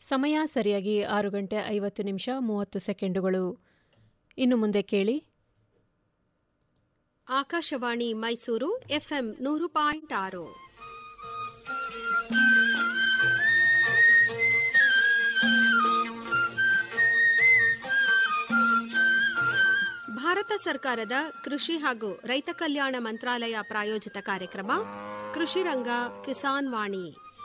ಸಮಯ ಸರಿಯಾಗಿ ಆರು ಗಂಟೆ ಐವತ್ತು ನಿಮಿಷ ಮೂವತ್ತು ಸೆಕೆಂಡುಗಳು ಇನ್ನು ಮುಂದೆ ಕೇಳಿ ಆಕಾಶವಾಣಿ ಮೈಸೂರು ಎಫ್ಎಂ ನೂರು ಪಾಯಿಂಟ್ ಆರು ಭಾರತ ಸರ್ಕಾರದ ಕೃಷಿ ಹಾಗೂ ರೈತ ಕಲ್ಯಾಣ ಮಂತ್ರಾಲಯ ಪ್ರಾಯೋಜಿತ ಕಾರ್ಯಕ್ರಮ ಕೃಷಿ ರಂಗ ಕಿಸಾನ್ ವಾಣಿ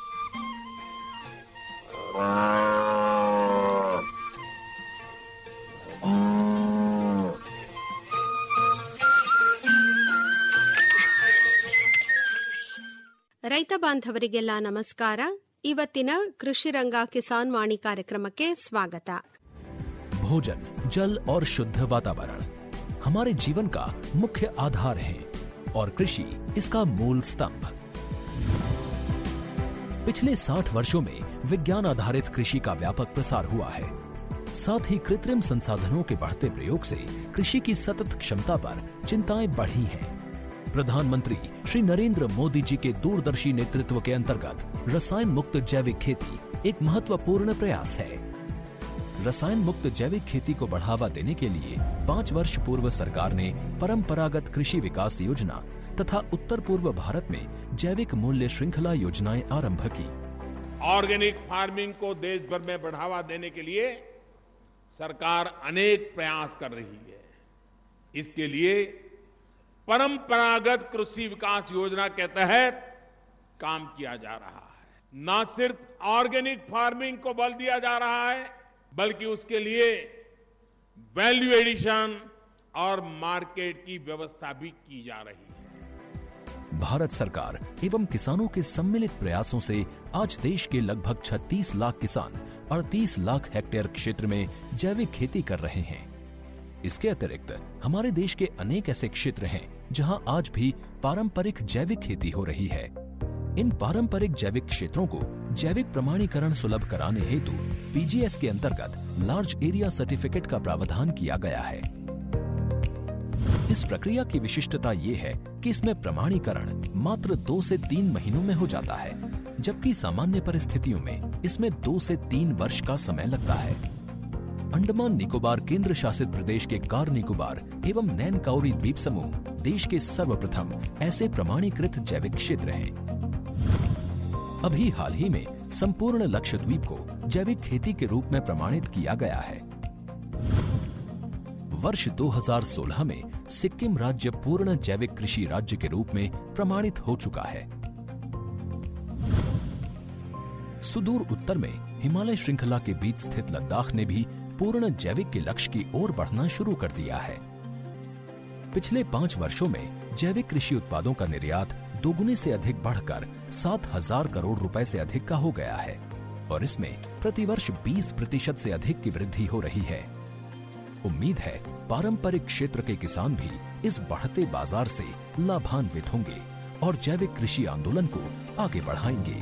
ರೈತ ಬಾಂಧವರಿಗೆಲ್ಲ ನಮಸ್ಕಾರ ಇವತ್ತಿನ ಕೃಷಿ ರಂಗ ಕಿಸಾನ್ ವಾಣಿ ಕಾರ್ಯಕ್ರಮಕ್ಕೆ ಸ್ವಾಗತ भोजन जल और शुद्ध वातावरण हमारे जीवन का मुख्य आधार है और कृषि इसका मूल स्तंभ पिछले 60 वर्षों में विज्ञान आधारित कृषि का व्यापक प्रसार हुआ है साथ ही कृत्रिम संसाधनों के बढ़ते प्रयोग से कृषि की सतत क्षमता पर चिंताएं बढ़ी हैं प्रधानमंत्री श्री नरेंद्र मोदी जी के दूरदर्शी नेतृत्व के अंतर्गत रसायन मुक्त जैविक खेती एक महत्वपूर्ण प्रयास है रसायन मुक्त जैविक खेती को बढ़ावा देने के लिए पाँच वर्ष पूर्व सरकार ने परंपरागत कृषि विकास योजना तथा उत्तर पूर्व भारत में जैविक मूल्य श्रृंखला योजनाएं आरंभ की ऑर्गेनिक फार्मिंग को देश भर में बढ़ावा देने के लिए सरकार अनेक प्रयास कर रही है इसके लिए परंपरागत कृषि विकास योजना के तहत काम किया जा रहा है न सिर्फ ऑर्गेनिक फार्मिंग को बल दिया जा रहा है बल्कि उसके लिए वैल्यू एडिशन और मार्केट की व्यवस्था भी की जा रही है भारत सरकार एवं किसानों के सम्मिलित प्रयासों से आज देश के लगभग 36 लाख किसान 38 लाख हेक्टेयर क्षेत्र में जैविक खेती कर रहे हैं इसके अतिरिक्त हमारे देश के अनेक ऐसे क्षेत्र हैं जहां आज भी पारंपरिक जैविक खेती हो रही है इन पारंपरिक जैविक क्षेत्रों को जैविक प्रमाणीकरण सुलभ कराने हेतु पीजीएस के अंतर्गत लार्ज एरिया सर्टिफिकेट का प्रावधान किया गया है इस प्रक्रिया की विशिष्टता ये है कि इसमें प्रमाणीकरण मात्र दो से तीन महीनों में हो जाता है जबकि सामान्य परिस्थितियों में इसमें दो से तीन वर्ष का समय लगता है अंडमान निकोबार केंद्र शासित प्रदेश के कार निकोबार एवं नैन काउरी द्वीप समूह देश के सर्वप्रथम ऐसे प्रमाणीकृत जैविक क्षेत्र हैं अभी हाल ही में संपूर्ण लक्षद्वीप को जैविक खेती के रूप में प्रमाणित किया गया है वर्ष 2016 में सिक्किम राज्य पूर्ण जैविक कृषि राज्य के रूप में प्रमाणित हो चुका है सुदूर उत्तर में हिमालय श्रृंखला के बीच स्थित लद्दाख ने भी पूर्ण जैविक के लक्ष्य की ओर बढ़ना शुरू कर दिया है पिछले पांच वर्षों में जैविक कृषि उत्पादों का निर्यात दोगुने से अधिक बढ़कर सात हजार करोड़ रुपए से अधिक का हो गया है और इसमें प्रतिवर्ष 20 प्रतिशत से अधिक की वृद्धि हो रही है उम्मीद है पारंपरिक क्षेत्र के किसान भी इस बढ़ते बाजार से लाभान्वित होंगे और जैविक कृषि आंदोलन को आगे बढ़ाएंगे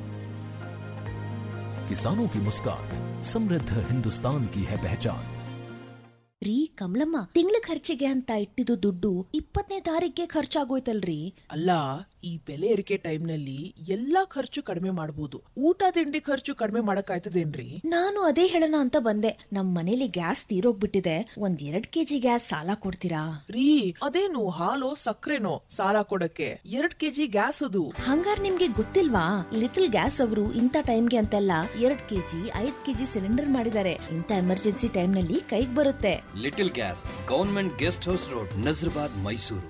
किसानों की मुस्कान समृद्ध हिंदुस्तान की है पहचान ರೀ ಕಮಲಮ್ಮ ತಿಂಗಳ ಖರ್ಚಿಗೆ ಅಂತ ಇಟ್ಟಿದ್ದು ದುಡ್ಡು ಇಪ್ಪತ್ತನೇ ತಾರೀಕಿಗೆ ಖರ್ಚಾಗೋಯ್ತಲ್ರಿ ಅಲ್ಲ ಈ ಬೆಲೆ ಏರಿಕೆ ಟೈಮ್ನಲ್ಲಿ ಎಲ್ಲಾ ಖರ್ಚು ಕಡಿಮೆ ಮಾಡಬಹುದು ಊಟ ತಿಂಡಿ ಖರ್ಚು ಕಡಿಮೆ ಮಾಡಕ್ಕಾಯ್ತದೇನ್ರಿ ನಾನು ಅದೇ ಹೇಳೋಣ ಅಂತ ಬಂದೆ ನಮ್ ಮನೇಲಿ ಗ್ಯಾಸ್ ತೀರೋಗ್ಬಿಟ್ಟಿದೆ ಒಂದ್ ಎರಡ್ ಕೆಜಿ ಗ್ಯಾಸ್ ಸಾಲ ಕೊಡ್ತೀರಾ ರೀ ಅದೇನು ಹಾಲು ಸಕ್ಕರೆನೋ ಸಾಲ ಕೊಡಕ್ಕೆ ಎರಡ್ ಕೆಜಿ ಗ್ಯಾಸ್ ಅದು ಹಂಗಾರ್ ನಿಮ್ಗೆ ಗೊತ್ತಿಲ್ವಾ ಲಿಟಲ್ ಗ್ಯಾಸ್ ಅವರು ಇಂಥ ಟೈಮ್ಗೆ ಅಂತೆಲ್ಲ ಎರಡ್ ಕೆಜಿ ಐದ್ ಕೆಜಿ ಸಿಲಿಂಡರ್ ಮಾಡಿದ್ದಾರೆ ಇಂಥ ಎಮರ್ಜೆನ್ಸಿ ಟೈಮ್ ನಲ್ಲಿ ಕೈಗ್ ಬರುತ್ತೆ little gas government guest house road Nazarbad Mysuru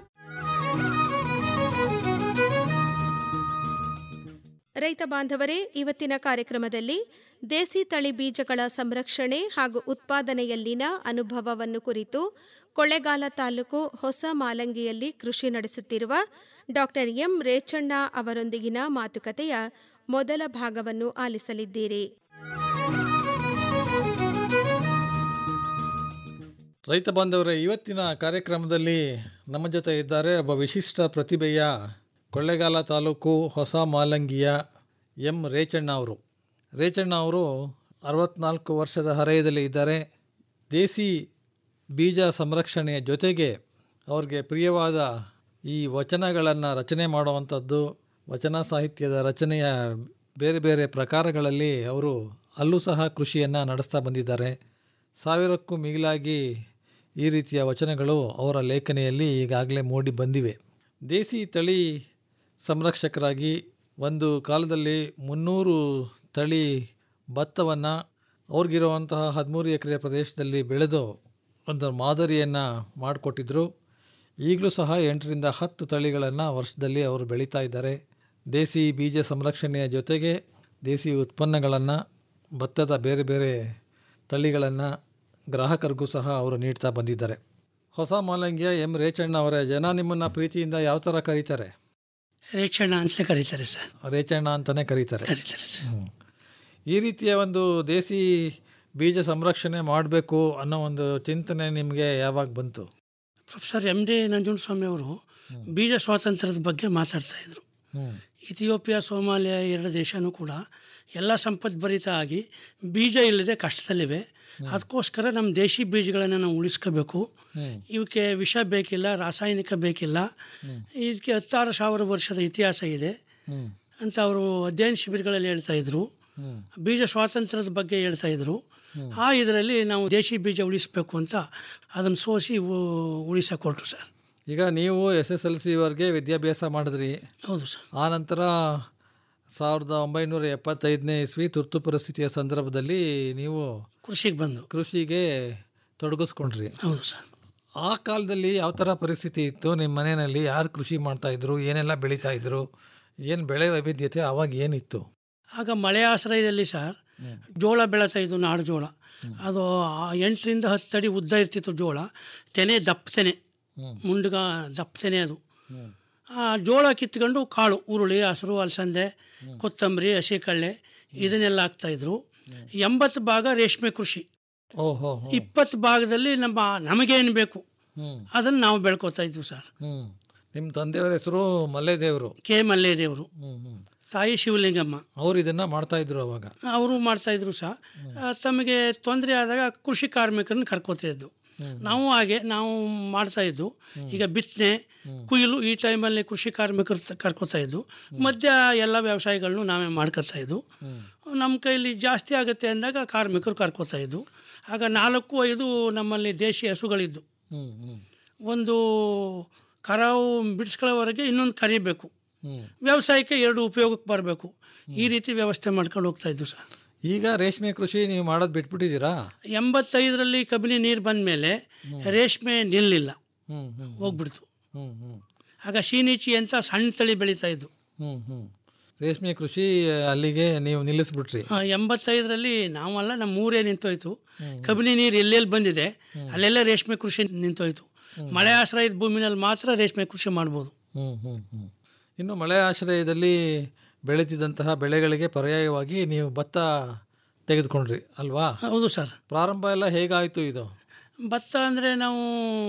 ರೈತ ಬಾಂಧವರೇ ಇವತ್ತಿನ ಕಾರ್ಯಕ್ರಮದಲ್ಲಿ ದೇಸಿ ತಳಿ ಬೀಜಗಳ ಸಂರಕ್ಷಣೆ ಹಾಗೂ ಉತ್ಪಾದನೆಯಲ್ಲಿನ ಅನುಭವವನ್ನು ಕುರಿತು ಕೊಳ್ಳೇಗಾಲ ತಾಲೂಕು ಹೊಸ ಮಾಲಂಗಿಯಲ್ಲಿ ಕೃಷಿ ನಡೆಸುತ್ತಿರುವ ಡಾಕ್ಟರ್ ಎಂ ರೇಚಣ್ಣ ಅವರೊಂದಿಗಿನ ಮಾತುಕತೆಯ ಮೊದಲ ಭಾಗವನ್ನು ಆಲಿಸಲಿದ್ದೀರಿ ರೈತ ಬಾಂಧವರೇ ಇವತ್ತಿನ ಕಾರ್ಯಕ್ರಮದಲ್ಲಿ ನಮ್ಮ ಜೊತೆ ಇದ್ದಾರೆ ಒಬ್ಬ ವಿಶಿಷ್ಟ ಪ್ರತಿಭೆಯ ಕೊಳ್ಳೇಗಾಲ ತಾಲೂಕು ಹೊಸ ಮಾಲಂಗಿಯ ಎಂ ರೇಚಣ್ಣ ಅವರು ರೇಚಣ್ಣ ಅವರು ಅರವತ್ನಾಲ್ಕು ವರ್ಷದ ಹರೆಯದಲ್ಲಿ ಇದ್ದಾರೆ ದೇಸಿ ಬೀಜ ಸಂರಕ್ಷಣೆಯ ಜೊತೆಗೆ ಅವ್ರಿಗೆ ಪ್ರಿಯವಾದ ಈ ವಚನಗಳನ್ನು ರಚನೆ ಮಾಡುವಂಥದ್ದು ವಚನ ಸಾಹಿತ್ಯದ ರಚನೆಯ ಬೇರೆ ಬೇರೆ ಪ್ರಕಾರಗಳಲ್ಲಿ ಅವರು ಅಲ್ಲೂ ಸಹ ಕೃಷಿಯನ್ನು ನಡೆಸ್ತಾ ಬಂದಿದ್ದಾರೆ ಸಾವಿರಕ್ಕೂ ಮಿಗಿಲಾಗಿ ಈ ರೀತಿಯ ವಚನಗಳು ಅವರ ಲೇಖನಿಯಲ್ಲಿ ಈಗಾಗಲೇ ಮೂಡಿ ಬಂದಿವೆ ದೇಸಿ ತಳಿ ಸಂರಕ್ಷಕರಾಗಿ ಒಂದು ಕಾಲದಲ್ಲಿ ಮುನ್ನೂರು ತಳಿ ಭತ್ತವನ್ನು ಅವ್ರಿಗಿರುವಂತಹ ಹದಿಮೂರು ಎಕರೆ ಪ್ರದೇಶದಲ್ಲಿ ಬೆಳೆದು ಒಂದು ಮಾದರಿಯನ್ನು ಮಾಡಿಕೊಟ್ಟಿದ್ರು ಈಗಲೂ ಸಹ ಎಂಟರಿಂದ ಹತ್ತು ತಳಿಗಳನ್ನು ವರ್ಷದಲ್ಲಿ ಅವರು ಬೆಳೀತಾ ಇದ್ದಾರೆ ದೇಸಿ ಬೀಜ ಸಂರಕ್ಷಣೆಯ ಜೊತೆಗೆ ದೇಸಿ ಉತ್ಪನ್ನಗಳನ್ನು ಭತ್ತದ ಬೇರೆ ಬೇರೆ ತಳಿಗಳನ್ನು ಗ್ರಾಹಕರಿಗೂ ಸಹ ಅವರು ನೀಡ್ತಾ ಬಂದಿದ್ದಾರೆ ಹೊಸ ಮಾಲಂಗಿಯ ಎಂ ರೇಚಣ್ಣ ಅವರೇ ಜನ ನಿಮ್ಮನ್ನು ಪ್ರೀತಿಯಿಂದ ಯಾವ ಥರ ಕರೀತಾರೆ ರೇಚಣ್ಣ ಅಂತಲೇ ಕರೀತಾರೆ ಸರ್ ರೇಚಣ್ಣ ಅಂತಲೇ ಕರೀತಾರೆ ಕರೀತಾರೆ ಸರ್ ಹ್ಮ್. ಈ ರೀತಿಯ ಒಂದು ದೇಸಿ ಬೀಜ ಸಂರಕ್ಷಣೆ ಮಾಡಬೇಕು ಅನ್ನೋ ಒಂದು ಚಿಂತನೆ ನಿಮಗೆ ಯಾವಾಗ ಬಂತು ಪ್ರೊಫೆಸರ್ ಎಮ್ ಡಿ ನಂಜುಂಡಸ್ವಾಮಿ ಅವರು ಬೀಜ ಸ್ವಾತಂತ್ರ್ಯದ ಬಗ್ಗೆ ಮಾತಾಡ್ತಾ ಇದ್ರು ಹ್ಮ್. ಇಥಿಯೋಪಿಯಾ ಸೋಮಾಲಿಯಾ ಎರಡು ದೇಶನೂ ಕೂಡ ಎಲ್ಲ ಸಂಪದ್ಭರಿತ ಆಗಿ ಬೀಜ ಇಲ್ಲದೆ ಕಷ್ಟದಲ್ಲಿವೆ ಅದಕ್ಕೋಸ್ಕರ ನಮ್ಮ ದೇಶಿ ಬೀಜಗಳನ್ನು ನಾವು ಉಳಿಸ್ಕೋಬೇಕು ಇವಕ್ಕೆ ವಿಷ ಬೇಕಿಲ್ಲ ರಾಸಾಯನಿಕ ಬೇಕಿಲ್ಲ ಇದಕ್ಕೆ ಹತ್ತಾರು ಸಾವಿರ ವರ್ಷದ ಇತಿಹಾಸ ಇದೆ ಹ್ಮ್. ಅಂತ ಅವರು ಅಧ್ಯಯನ ಶಿಬಿರಗಳಲ್ಲಿ ಹೇಳ್ತಾ ಇದ್ರು ಹ್ಮ್. ಬೀಜ ಸ್ವಾತಂತ್ರ್ಯದ ಬಗ್ಗೆ ಹೇಳ್ತಾ ಇದ್ರು ಆ ಇದರಲ್ಲಿ ನಾವು ದೇಶಿ ಬೀಜ ಉಳಿಸ್ಬೇಕು ಅಂತ ಅದನ್ನು ಸೋಸಿ ಉಳಿಸಕ್ಕೆ ಹೊರಟು ಸರ್ ಈಗ ನೀವು ಎಸ್ ಎಸ್ ಎಲ್ ಸಿವರೆಗೆ ವಿದ್ಯಾಭ್ಯಾಸ ಮಾಡಿದ್ರಿ ಹೌದು ಸರ್ ಆ ನಂತರ ಸಾವಿರದ ಒಂಬೈನೂರ ಎಪ್ಪತ್ತೈದನೇ ಇಸ್ವಿ ತುರ್ತು ಪರಿಸ್ಥಿತಿಯ ಸಂದರ್ಭದಲ್ಲಿ ನೀವು ಕೃಷಿಗೆ ಬಂದು ಕೃಷಿಗೆ ತೊಡಗಿಸ್ಕೊಂಡ್ರಿ ಹೌದು ಸರ್ ಆ ಕಾಲದಲ್ಲಿ ಯಾವ ಥರ ಪರಿಸ್ಥಿತಿ ಇತ್ತು ನಿಮ್ಮ ಮನೆಯಲ್ಲಿ ಯಾರು ಕೃಷಿ ಮಾಡ್ತಾ ಇದ್ರು ಏನೆಲ್ಲ ಬೆಳೀತಾ ಇದ್ರು ಏನು ಬೆಳೆ ವೈವಿಧ್ಯತೆ ಆವಾಗ ಏನಿತ್ತು ಆಗ ಮಳೆ ಆಶ್ರಯದಲ್ಲಿ ಸರ್ ಜೋಳ ಬೆಳೀತಾ ಇದ್ದು ನಾಡು ಜೋಳ ಅದು ಆ ಎಂಟರಿಂದ ಹತ್ತು ಅಡಿ ಉದ್ದ ಇರ್ತಿತ್ತು ಜೋಳ ತೆನೆ ದಪ್ಪ ತೆನೆ ಮುಂಡ್ಗ ದಪ್ಪ ತೆನೆ ಅದು ಆ ಜೋಳ ಕಿತ್ಕೊಂಡು ಕಾಳು ಉರುಳಿ ಹಸಿರು ಅಲಸಂದೆ ಕೊತ್ತಂಬರಿ ಹಸಿಕಳ್ಳೆ ಇದನ್ನೆಲ್ಲ ಹಾಕ್ತಾಯಿದ್ರು ಎಂಬತ್ತು ಭಾಗ ರೇಷ್ಮೆ ಕೃಷಿ ಓಹೋ ಇಪ್ಪತ್ತು ಭಾಗದಲ್ಲಿ ನಮ್ಮ ನಮಗೇನು ಬೇಕು ಹ್ಮ್. ಅದನ್ನು ನಾವು ಬೆಳ್ಕೊತಾ ಇದ್ವು ಸರ್ ಹ್ಮ್ ನಿಮ್ಮ ತಂದೆಯವರ ಹೆಸರು ಮಲ್ಲೇದೇವರು ಕೆ ಮಲ್ಲೇದೇವರು ಹ್ಮ್ ಹ್ಮ್ ತಾಯಿ ಶಿವಲಿಂಗಮ್ಮ ಅವ್ರು ಇದನ್ನ ಮಾಡ್ತಾ ಇದ್ರು ಅವಾಗ ಅವರು ಮಾಡ್ತಾ ಇದ್ರು ಸಹ ಆ, ತಮಗೆ ತೊಂದರೆ ಆದಾಗ ಕೃಷಿ ಕಾರ್ಮಿಕರನ್ನ ಕರ್ಕೋತಿದ್ದು ನಾವು ಹಾಗೆ ನಾವು ಮಾಡ್ತಾ ಇದ್ದು ಈಗ ಬಿತ್ತನೆ ಕುಯ್ಲು ಈ ಟೈಮಲ್ಲಿ ಕೃಷಿ ಕಾರ್ಮಿಕರು ತ- ಕರ್ಕೋತಾ ಇದ್ದು ಮಧ್ಯ ಎಲ್ಲ ವ್ಯವಸಾಯಗಳನ್ನು ನಾವೇ ಮಾಡ್ಕೊತಾ ಇದ್ದು ನಮ್ಮ ಕೈಲಿ ಜಾಸ್ತಿ ಆಗುತ್ತೆ ಅಂದಾಗ ಕಾರ್ಮಿಕರು ಕರ್ಕೋತಾ ಇದ್ದು ಆಗ ನಾಲ್ಕು ಐದು ನಮ್ಮಲ್ಲಿ ದೇಶಿ ಹಸುಗಳಿದ್ದು ಹ್ಮ್ ಹ್ಮ್ ಒಂದು ಕರಾವು ಬಿಡಿಸ್ಕೊಳ್ಳೋವರೆಗೆ ಇನ್ನೊಂದು ಕರಿಬೇಕು ಹ್ಮ್ ವ್ಯವಸಾಯಕ್ಕೆ ಎರಡು ಉಪಯೋಗಕ್ಕೆ ಬರಬೇಕು ಈ ರೀತಿ ವ್ಯವಸ್ಥೆ ಮಾಡ್ಕೊಂಡು ಹೋಗ್ತಾ ಇದ್ದು ಸರ್ ಈಗ ರೇಷ್ಮೆ ಕೃಷಿ ನೀವು ಮಾಡೋದು ಬಿಟ್ಬಿಟ್ಟಿದ್ದೀರಾ ಎಂಬತ್ತೈದರಲ್ಲಿ ಕಬಿನಿ ನೀರು ಬಂದ ಮೇಲೆ ರೇಷ್ಮೆ ನಿಲ್ಲಿಲ್ಲ ಹ್ಮ್ ಹ್ಮ್ ಹೋಗ್ಬಿಡ್ತು ಹ್ಮ್ ಹ್ಮ್ ಆಗ ಶೀನಿಚಿ ಅಂತ ಸಣ್ಣ ತಳಿ ಬೆಳೀತಾ ಇದ್ದು ಹ್ಮ್ ಹ್ಮ್ ರೇಷ್ಮೆ ಕೃಷಿ ಅಲ್ಲಿಗೆ ನೀವು ನಿಲ್ಲಿಸ್ಬಿಟ್ರಿ ಆ, ಎಂಬತ್ತೈದರಲ್ಲಿ ನಾವಲ್ಲ ನಮ್ಮ ಊರೇ ನಿಂತೋಯ್ತು ಕಬಿನಿ ನೀರು ಎಲ್ಲೆಲ್ಲಿ ಬಂದಿದೆ ಅಲ್ಲೆಲ್ಲ ರೇಷ್ಮೆ ಕೃಷಿ ನಿಂತೋಯ್ತು ಮಳೆ ಆಶ್ರಯದ ಭೂಮಿನಲ್ಲಿ ಮಾತ್ರ ರೇಷ್ಮೆ ಕೃಷಿ ಮಾಡ್ಬೋದು ಹ್ಮ್ ಹ್ಮ್ ಹ್ಮ್ ಇನ್ನು ಮಳೆ ಆಶ್ರಯದಲ್ಲಿ ಬೆಳೀತಿದ್ದಂತಹ ಬೆಳೆಗಳಿಗೆ ಪರ್ಯಾಯವಾಗಿ ನೀವು ಭತ್ತ ತೆಗೆದುಕೊಂಡ್ರಿ ಅಲ್ವಾ ಹೌದು ಸರ್ ಪ್ರಾರಂಭ ಎಲ್ಲ ಹೇಗಾಯಿತು ಇದು ಭತ್ತ ಅಂದರೆ ನಾವು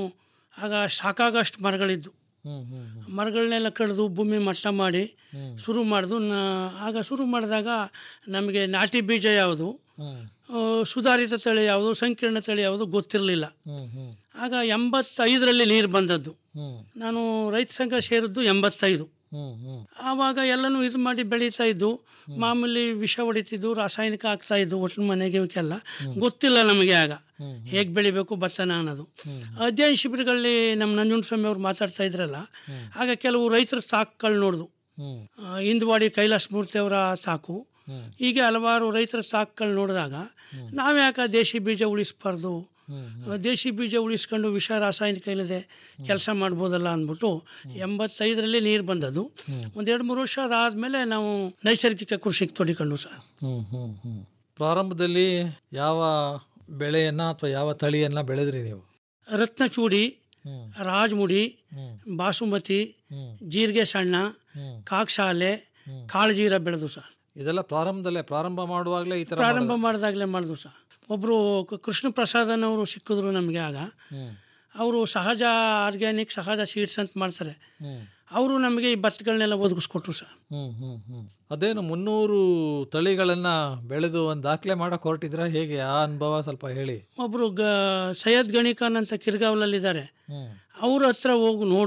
ಆಗ ಸಾಕಾಗಷ್ಟು ಮರಗಳಿದ್ದು ಹ್ಮ್ ಹ್ಮ್ ಹ್ಮ್ ಮರಗಳನ್ನೆಲ್ಲ ಕಡಿದು ಭೂಮಿ ಮಟ್ಟ ಮಾಡಿ ಶುರು ಮಾಡಿದು ಆಗ ಶುರು ಮಾಡಿದಾಗ ನಮಗೆ ನಾಟಿ ಬೀಜ ಯಾವುದು ಹ್ಮ್ ಆ, ಸುಧಾರಿತ ತಳಿ ಯಾವುದು ಸಂಕೀರ್ಣ ತಳಿ ಯಾವುದು ಗೊತ್ತಿರಲಿಲ್ಲ ಹ್ಮ್ ಹ್ಮ್ ಆಗ ಎಂಬತ್ತೈದರಲ್ಲಿ ನೀರು ಬಂದದ್ದು ಹ್ಮ್ ನಾನು ರೈತ ಸಂಘ ಸೇರಿದ್ದು ಎಂಬತ್ತೈದು ಹ್ಮ್ ಹ್ಮ್ ಆವಾಗ ಎಲ್ಲನೂ ಇದು ಮಾಡಿ ಬೆಳೀತಾ ಇದ್ದು ಮಾಮೂಲಿ ವಿಷ ಹೊಡಿತಿದ್ದು ರಾಸಾಯನಿಕ ಆಗ್ತಾ ಇದ್ದು ಒಟ್ಟು ಮನೆಗೆ ಇವಕ್ಕೆಲ್ಲ ಗೊತ್ತಿಲ್ಲ ನಮಗೆ ಆಗ ಹೇಗೆ ಬೆಳಿಬೇಕು ಭತ್ತನ ಅನ್ನೋದು ಅಧ್ಯಯನ ಶಿಬಿರಗಳಲ್ಲಿ ನಮ್ಮ ನಂಜುಂಡಸ್ವಾಮಿ ಅವ್ರು ಮಾತಾಡ್ತಾ ಇದ್ರಲ್ಲ ಆಗ ಕೆಲವು ರೈತರ ತಾಕುಗಳು ನೋಡಿದು ಹ್ಮ್ ಆ, ಇಂದ್ವಾಡಿ ಕೈಲಾಸ ಮೂರ್ತಿ ಅವರ ತಾಕು ಹೀಗೆ ಹಲವಾರು ರೈತರ ತಾಕುಗಳು ನೋಡಿದಾಗ ನಾವ್ಯಾಕೆ ದೇಶಿ ಬೀಜ ಉಳಿಸ್ಬಾರ್ದು ದೇಶಿ ಬೀಜ ಉಳಿಸ್ಕೊಂಡು ವಿಷ ರಾಸಾಯನಿಕ ಇಲ್ಲದೆ ಕೆಲಸ ಮಾಡ್ಬೋದಲ್ಲ ಅಂದ್ಬಿಟ್ಟು ಎಂಬತ್ತೈದರಲ್ಲಿ ನೀರು ಬಂದದ್ದು ಒಂದೆರಡು ಮೂರು ವರ್ಷ ಅದಾದಮೇಲೆ ನಾವು ನೈಸರ್ಗಿಕ ಕೃಷಿಗೆ ತೊಡಿಕೊಂಡು ಸರ್ ಹ್ಮ್ ಹ್ಮ್ ಹ್ಮ್ ಪ್ರಾರಂಭದಲ್ಲಿ ಯಾವ ಬೆಳೆಯನ್ನ ಅಥವಾ ಯಾವ ತಳಿಯನ್ನ ಬೆಳೆದ್ರಿ ನೀವು ರತ್ನಚೂಡಿ ಹ್ಮ್. ರಾಜಮುಡಿ ಹ್ಮ್. ಬಾಸುಮತಿ ಹ್ಮ್. ಜೀರಿಗೆ ಸಣ್ಣ ಹ್ಮ್. ಕಾಕ್ಸಾಲೆ ಕಾಳಜೀರ ಬೆಳೆದು ಸರ್ ಇದೆಲ್ಲ ಪ್ರಾರಂಭದಲ್ಲೇ ಪ್ರಾರಂಭ ಮಾಡುವಾಗಲೇ ಈ ತರ ಪ್ರಾರಂಭ ಮಾಡಿದಾಗಲೇ ಮಾಡಿದ್ವು ಸರ್ ಒಬ್ಬರು ಕೃಷ್ಣ ಪ್ರಸಾದನವರು ಸಿಕ್ಕಿದ್ರು ನಮಗೆ ಆಗ ಹ್ಮ್ ಅವರು ಸಹಜ ಆರ್ಗ್ಯಾನಿಕ್ ಸಹಜ ಸೀಡ್ಸ್ ಅಂತ ಮಾಡ್ತಾರೆ ಹ್ಮ್ ಅವರು ನಮಗೆ ಈ ಭತ್ತಗಳನ್ನೆಲ್ಲ ಒದಗಿಸ್ಕೊಟ್ರು ಸರ್ ಹ್ಮ್ ಹ್ಮ್ ಹ್ಮ್ ಅದೇನು ಮುನ್ನೂರು ತಳಿಗಳನ್ನ ಬೆಳೆದು ಒಂದು ದಾಖಲೆ ಮಾಡಕ್ ಹೊರಟಿದ್ರ ಹೇಗೆ ಆ ಅನುಭವ ಸ್ವಲ್ಪ ಹೇಳಿ ಒಬ್ಬರು ಗ ಸೈಯದ್ ಗಣಿಖಾನ್ ಅಂತ ಕಿರ್ಗಾವ್ಲಲ್ಲಿದ್ದಾರೆ ಹ್ಮ್ ಅವ್ರ ಹತ್ರ ಹೋಗಿ ನೋಡ್ದು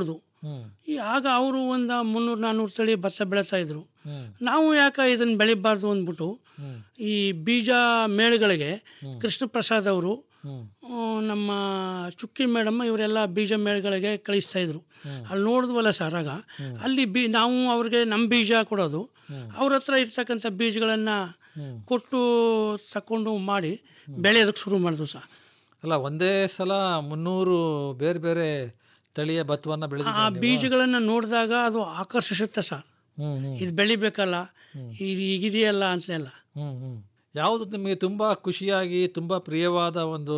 ಈ ಆಗ ಅವರು ಒಂದು ಮುನ್ನೂರು ನಾನ್ನೂರು ತಳಿ ಭತ್ತ ಬೆಳೀತಾ ಇದ್ರು ನಾವು ಯಾಕೆ ಇದನ್ನು ಬೆಳಿಬಾರ್ದು ಅಂದ್ಬಿಟ್ಟು ಈ ಬೀಜ ಮೇಳಗಳಿಗೆ ಕೃಷ್ಣ ಪ್ರಸಾದ್ ಅವರು ಆ, ನಮ್ಮ ಚುಕ್ಕಿ ಮೇಡಮ್ ಇವರೆಲ್ಲ ಬೀಜ ಮೇಳಗಳಿಗೆ ಕಳಿಸ್ತಾ ಇದ್ರು ಅಲ್ಲಿ ನೋಡಿದ್ವಲ್ಲ ಸರ್ ಆಗ ಅಲ್ಲಿ ಬಿ ನಾವು ಅವ್ರಿಗೆ ನಮ್ಮ ಬೀಜ ಕೊಡೋದು ಅವ್ರ ಹತ್ರ ಇರ್ತಕ್ಕಂಥ ಬೀಜಗಳನ್ನು ಕೊಟ್ಟು ತಕೊಂಡು ಮಾಡಿ ಬೆಳೆಯೋದಕ್ಕೆ ಶುರು ಮಾಡಿದ್ವು ಸರ್ ಅಲ್ಲ ಒಂದೇ ಸಲ ಮುನ್ನೂರು ಬೇರೆ ಬೇರೆ ತಳಿಯ ಭತ್ತವನ್ನು ಬೆಳೆದ ಆ ಬೀಜಗಳನ್ನು ನೋಡಿದಾಗ ಅದು ಆಕರ್ಷಿಸುತ್ತೆ ಸರ್ ಹ್ಮ್ ಹ್ಮ್ ಇದು ಬೆಳಿಬೇಕಲ್ಲ ಇದು ಈಗಿದೆಯಲ್ಲ ಅಂತೆಲ್ಲ ಹ್ಮ್ ಹ್ಮ್ ಯಾವುದು ನಿಮಗೆ ತುಂಬಾ ಖುಷಿಯಾಗಿ ತುಂಬಾ ಪ್ರಿಯವಾದ ಒಂದು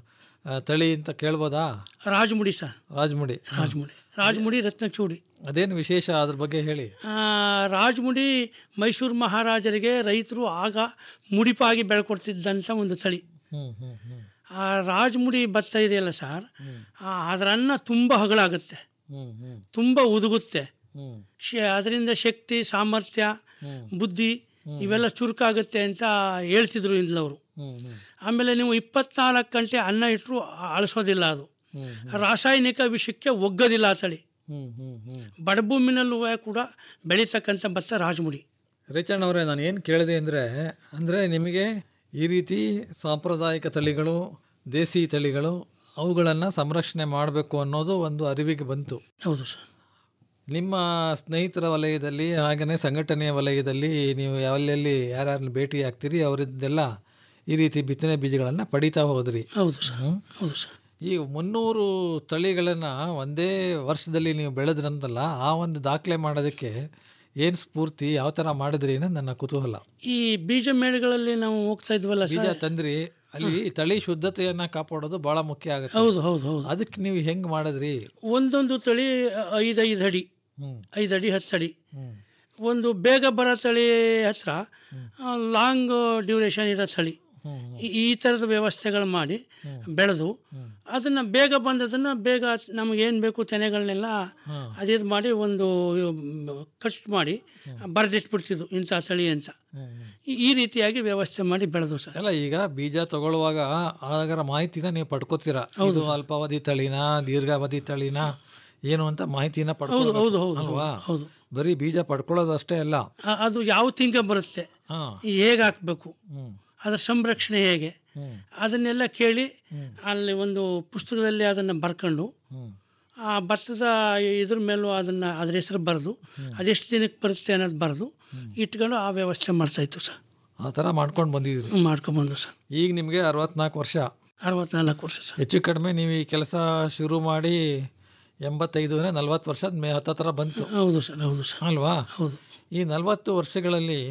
ಆ, ತಳಿ ಅಂತ ಕೇಳ್ಬೋದಾ ರಾಜಮುಡಿ ಸರ್ ರಾಜಮುಡಿ ರಾಜಮುಡಿ ರಾಜಮುಡಿ ರತ್ನಚೂಡಿ ಅದೇನು ವಿಶೇಷ ಅದ್ರ ಬಗ್ಗೆ ಹೇಳಿ ಆ, ರಾಜಮುಡಿ ಮೈಸೂರು ಮಹಾರಾಜರಿಗೆ ರೈತರು ಆಗ ಮುಡಿಪಾಗಿ ಬೆಳ್ಕೊಡ್ತಿದ್ದಂಥ ಒಂದು ತಳಿ ಹ್ಮ್ ಹ್ಮ್ ಹ್ಮ್ ಆ ರಾಜಮುಡಿ ಭತ್ತ ಇದೆಯಲ್ಲ ಸರ್ ಆ, ಅದರ ಅನ್ನ ತುಂಬ ಹಗಳಾಗುತ್ತೆ ಹ್ಮ್ ಹ್ಮ್ ತುಂಬ ಉದುಗುತ್ತೆ ಹ್ಮ್ ಶ ಅದರಿಂದ ಶಕ್ತಿ ಸಾಮರ್ಥ್ಯ ಬುದ್ಧಿ ಇವೆಲ್ಲ ಚುರುಕಾಗುತ್ತೆ ಅಂತ ಹೇಳ್ತಿದ್ರು ಇಂದ್ಲವರು ಹ್ಮ್ ಹ್ಮ್ ಆಮೇಲೆ ನೀವು ಇಪ್ಪತ್ನಾಲ್ಕು ಗಂಟೆ ಅನ್ನ ಇಟ್ಟರು ಅಳಿಸೋದಿಲ್ಲ ಅದು ರಾಸಾಯನಿಕ ವಿಷಕ್ಕೆ ಒಗ್ಗೋದಿಲ್ಲ ಆ ತಳಿ ಹ್ಮ್ ಹ್ಮ್ ಹ್ಮ್ ಬಡಭೂಮಿನಲ್ಲೂ ಕೂಡ ಬೆಳೀತಕ್ಕಂಥ ಭತ್ತ ರಾಜಮುಡಿ ರೇಚಣ್ಣ ಅವರೇ ನಾನು ಏನು ಕೇಳಿದೆ ಅಂದರೆ ಅಂದರೆ ನಿಮಗೆ ಈ ರೀತಿ ಸಾಂಪ್ರದಾಯಿಕ ತಳಿಗಳು ದೇಸಿ ತಳಿಗಳು ಅವುಗಳನ್ನು ಸಂರಕ್ಷಣೆ ಮಾಡಬೇಕು ಅನ್ನೋದು ಒಂದು ಅರಿವಿಗೆ ಬಂತು ಹೌದು ಸರ್ ನಿಮ್ಮ ಸ್ನೇಹಿತರ ವಲಯದಲ್ಲಿ ಹಾಗೆಯೇ ಸಂಘಟನೆಯ ವಲಯದಲ್ಲಿ ನೀವು ಎಲ್ಲೆಲ್ಲಿ ಯಾರ್ಯಾರನ್ನ ಭೇಟಿ ಆಗ್ತೀರಿ ಅವರಿಂದೆಲ್ಲ ಈ ರೀತಿ ಬಿತ್ತನೆ ಬೀಜಗಳನ್ನು ಪಡಿತಾ ಹೋದ್ರಿ ಹೌದು ಸರ್ ಹೌದು ಸರ್ ಈ ಮುನ್ನೂರು ತಳಿಗಳನ್ನು ಒಂದೇ ವರ್ಷದಲ್ಲಿ ನೀವು ಬೆಳೆದ್ರಂತಲ್ಲ ಆ ಒಂದು ದಾಖಲೆ ಮಾಡೋದಕ್ಕೆ ಏನು ಸ್ಫೂರ್ತಿ ಯಾವ ಥರ ಮಾಡಿದ್ರಿ ಅನ್ನೋದು ನನ್ನ ಕುತೂಹಲ ಈ ಬೀಜ ಮೇಳಗಳಲ್ಲಿ ನಾವು ಹೋಗ್ತಾ ಇದ್ವಲ್ಲ ಬೀಜ ಸರ್ ತಂದ್ರಿ ಅಲ್ಲಿ ತಳಿ ಶುದ್ಧತೆಯನ್ನ ಕಾಪಾಡೋದು ಬಹಳ ಮುಖ್ಯ ಆಗುತ್ತೆ ಹೌದು ಹೌದು ಹೌದು ಅದಕ್ಕೆ ನೀವು ಹೆಂಗ್ ಮಾಡಿದ್ರಿ ಒಂದೊಂದು ತಳಿ ಐದೈದು ಅಡಿ ಹ್ಮ್ ಐದು ಅಡಿ ಹತ್ತು ಅಡಿ ಹ್ಮ್ ಒಂದು ಬೇಗ ಬರೋ ತಳಿ ಹತ್ರ ಲಾಂಗ್ ಡ್ಯೂರೇಷನ್ ಇರೋ ತಳಿ ಈ- ಈ ಥರದ ವ್ಯವಸ್ಥೆಗಳು ಮಾಡಿ ಬೆಳೆದು ಅದನ್ನು ಬೇಗ ಬಂದದನ್ನು ಬೇಗ ನಮಗೇನು ಬೇಕು ತೆನೆಗಳನ್ನೆಲ್ಲ ಅದಿದು ಮಾಡಿ ಒಂದು ಕಟ್ ಮಾಡಿ ಬರೆದಿಟ್ಬಿಡ್ತಿದ್ವು ಇಂಥ ತಳಿ ಅಂತ ಈ- ಈ ರೀತಿಯಾಗಿ ವ್ಯವಸ್ಥೆ ಮಾಡಿ ಬೆಳೆದು ಸರ್ ಅಲ್ಲ ಈಗ ಬೀಜ ತಗೊಳ್ಳುವಾಗ ಅದರ ಮಾಹಿತಿನ ನೀವು ಪಡ್ಕೋತೀರಾ ಇದು ಅಲ್ಪಾವಧಿ ತಳಿನ ದೀರ್ಘಾವಧಿ ತಳಿನ ಏನು ಅಂತ ಮಾಹಿತಿನ ಹೌದು ಹೌದು ಪಡ್ಕೋಬೇಕು ಹೌದು ಅಲ್ವಾ ಹೌದು ಬರೀ ಬೀಜ ಪಡ್ಕೊಳ್ಳೋದಷ್ಟೇ ಅಲ್ಲ ಆ- ಅದು ಯಾವ ತಿಂಗ ಬರುತ್ತೆ ಹಾ ಹೇಗೆ ಹಾಕಬೇಕು ಹ್ಮ್ ಅದರ ಸಂರಕ್ಷಣೆ ಹೇಗೆ ಹ್ಮ್ ಅದನ್ನೆಲ್ಲ ಕೇಳಿ ಅಲ್ಲಿ ಒಂದು ಪುಸ್ತಕದಲ್ಲಿ ಅದನ್ನು ಬರ್ಕೊಂಡು ಹ್ಮ್ ಆ ಭತ್ತದ ಇದ್ರ ಮೇಲೂ ಅದನ್ನು ಅದ್ರ ಹೆಸರು ಬರೆದು ಅದೆಷ್ಟು ದಿನಕ್ಕೆ ಬರುತ್ತೆ ಅನ್ನೋದು ಬರೆದು ಇಟ್ಕೊಂಡು ಆ ವ್ಯವಸ್ಥೆ ಮಾಡ್ತಾಯಿತ್ತು ಸರ್ ಆ ಥರ ಮಾಡ್ಕೊಂಡು ಬಂದಿದ್ರಿ ಮಾಡ್ಕೊಂಬಂದು ಸರ್ ಈಗ ನಿಮಗೆ ಅರವತ್ನಾಲ್ಕು ವರ್ಷ ಅರವತ್ನಾಲ್ಕು ವರ್ಷ ಸರ್ ಹೆಚ್ಚು ಕಡಿಮೆ ನೀವು ಈ ಕೆಲಸ ಶುರು ಮಾಡಿ ಎಂಬತ್ತೈದು ಅಂದರೆ ನಲ್ವತ್ತು ವರ್ಷದ ಮೇ ಹತ್ತತ್ರ ಬಂತು ಹೌದು ಸರ್ ಹೌದು ಸರ್ ಅಲ್ವಾ ಹೌದು ಈ ನಲವತ್ತು ವರ್ಷಗಳಲ್ಲಿ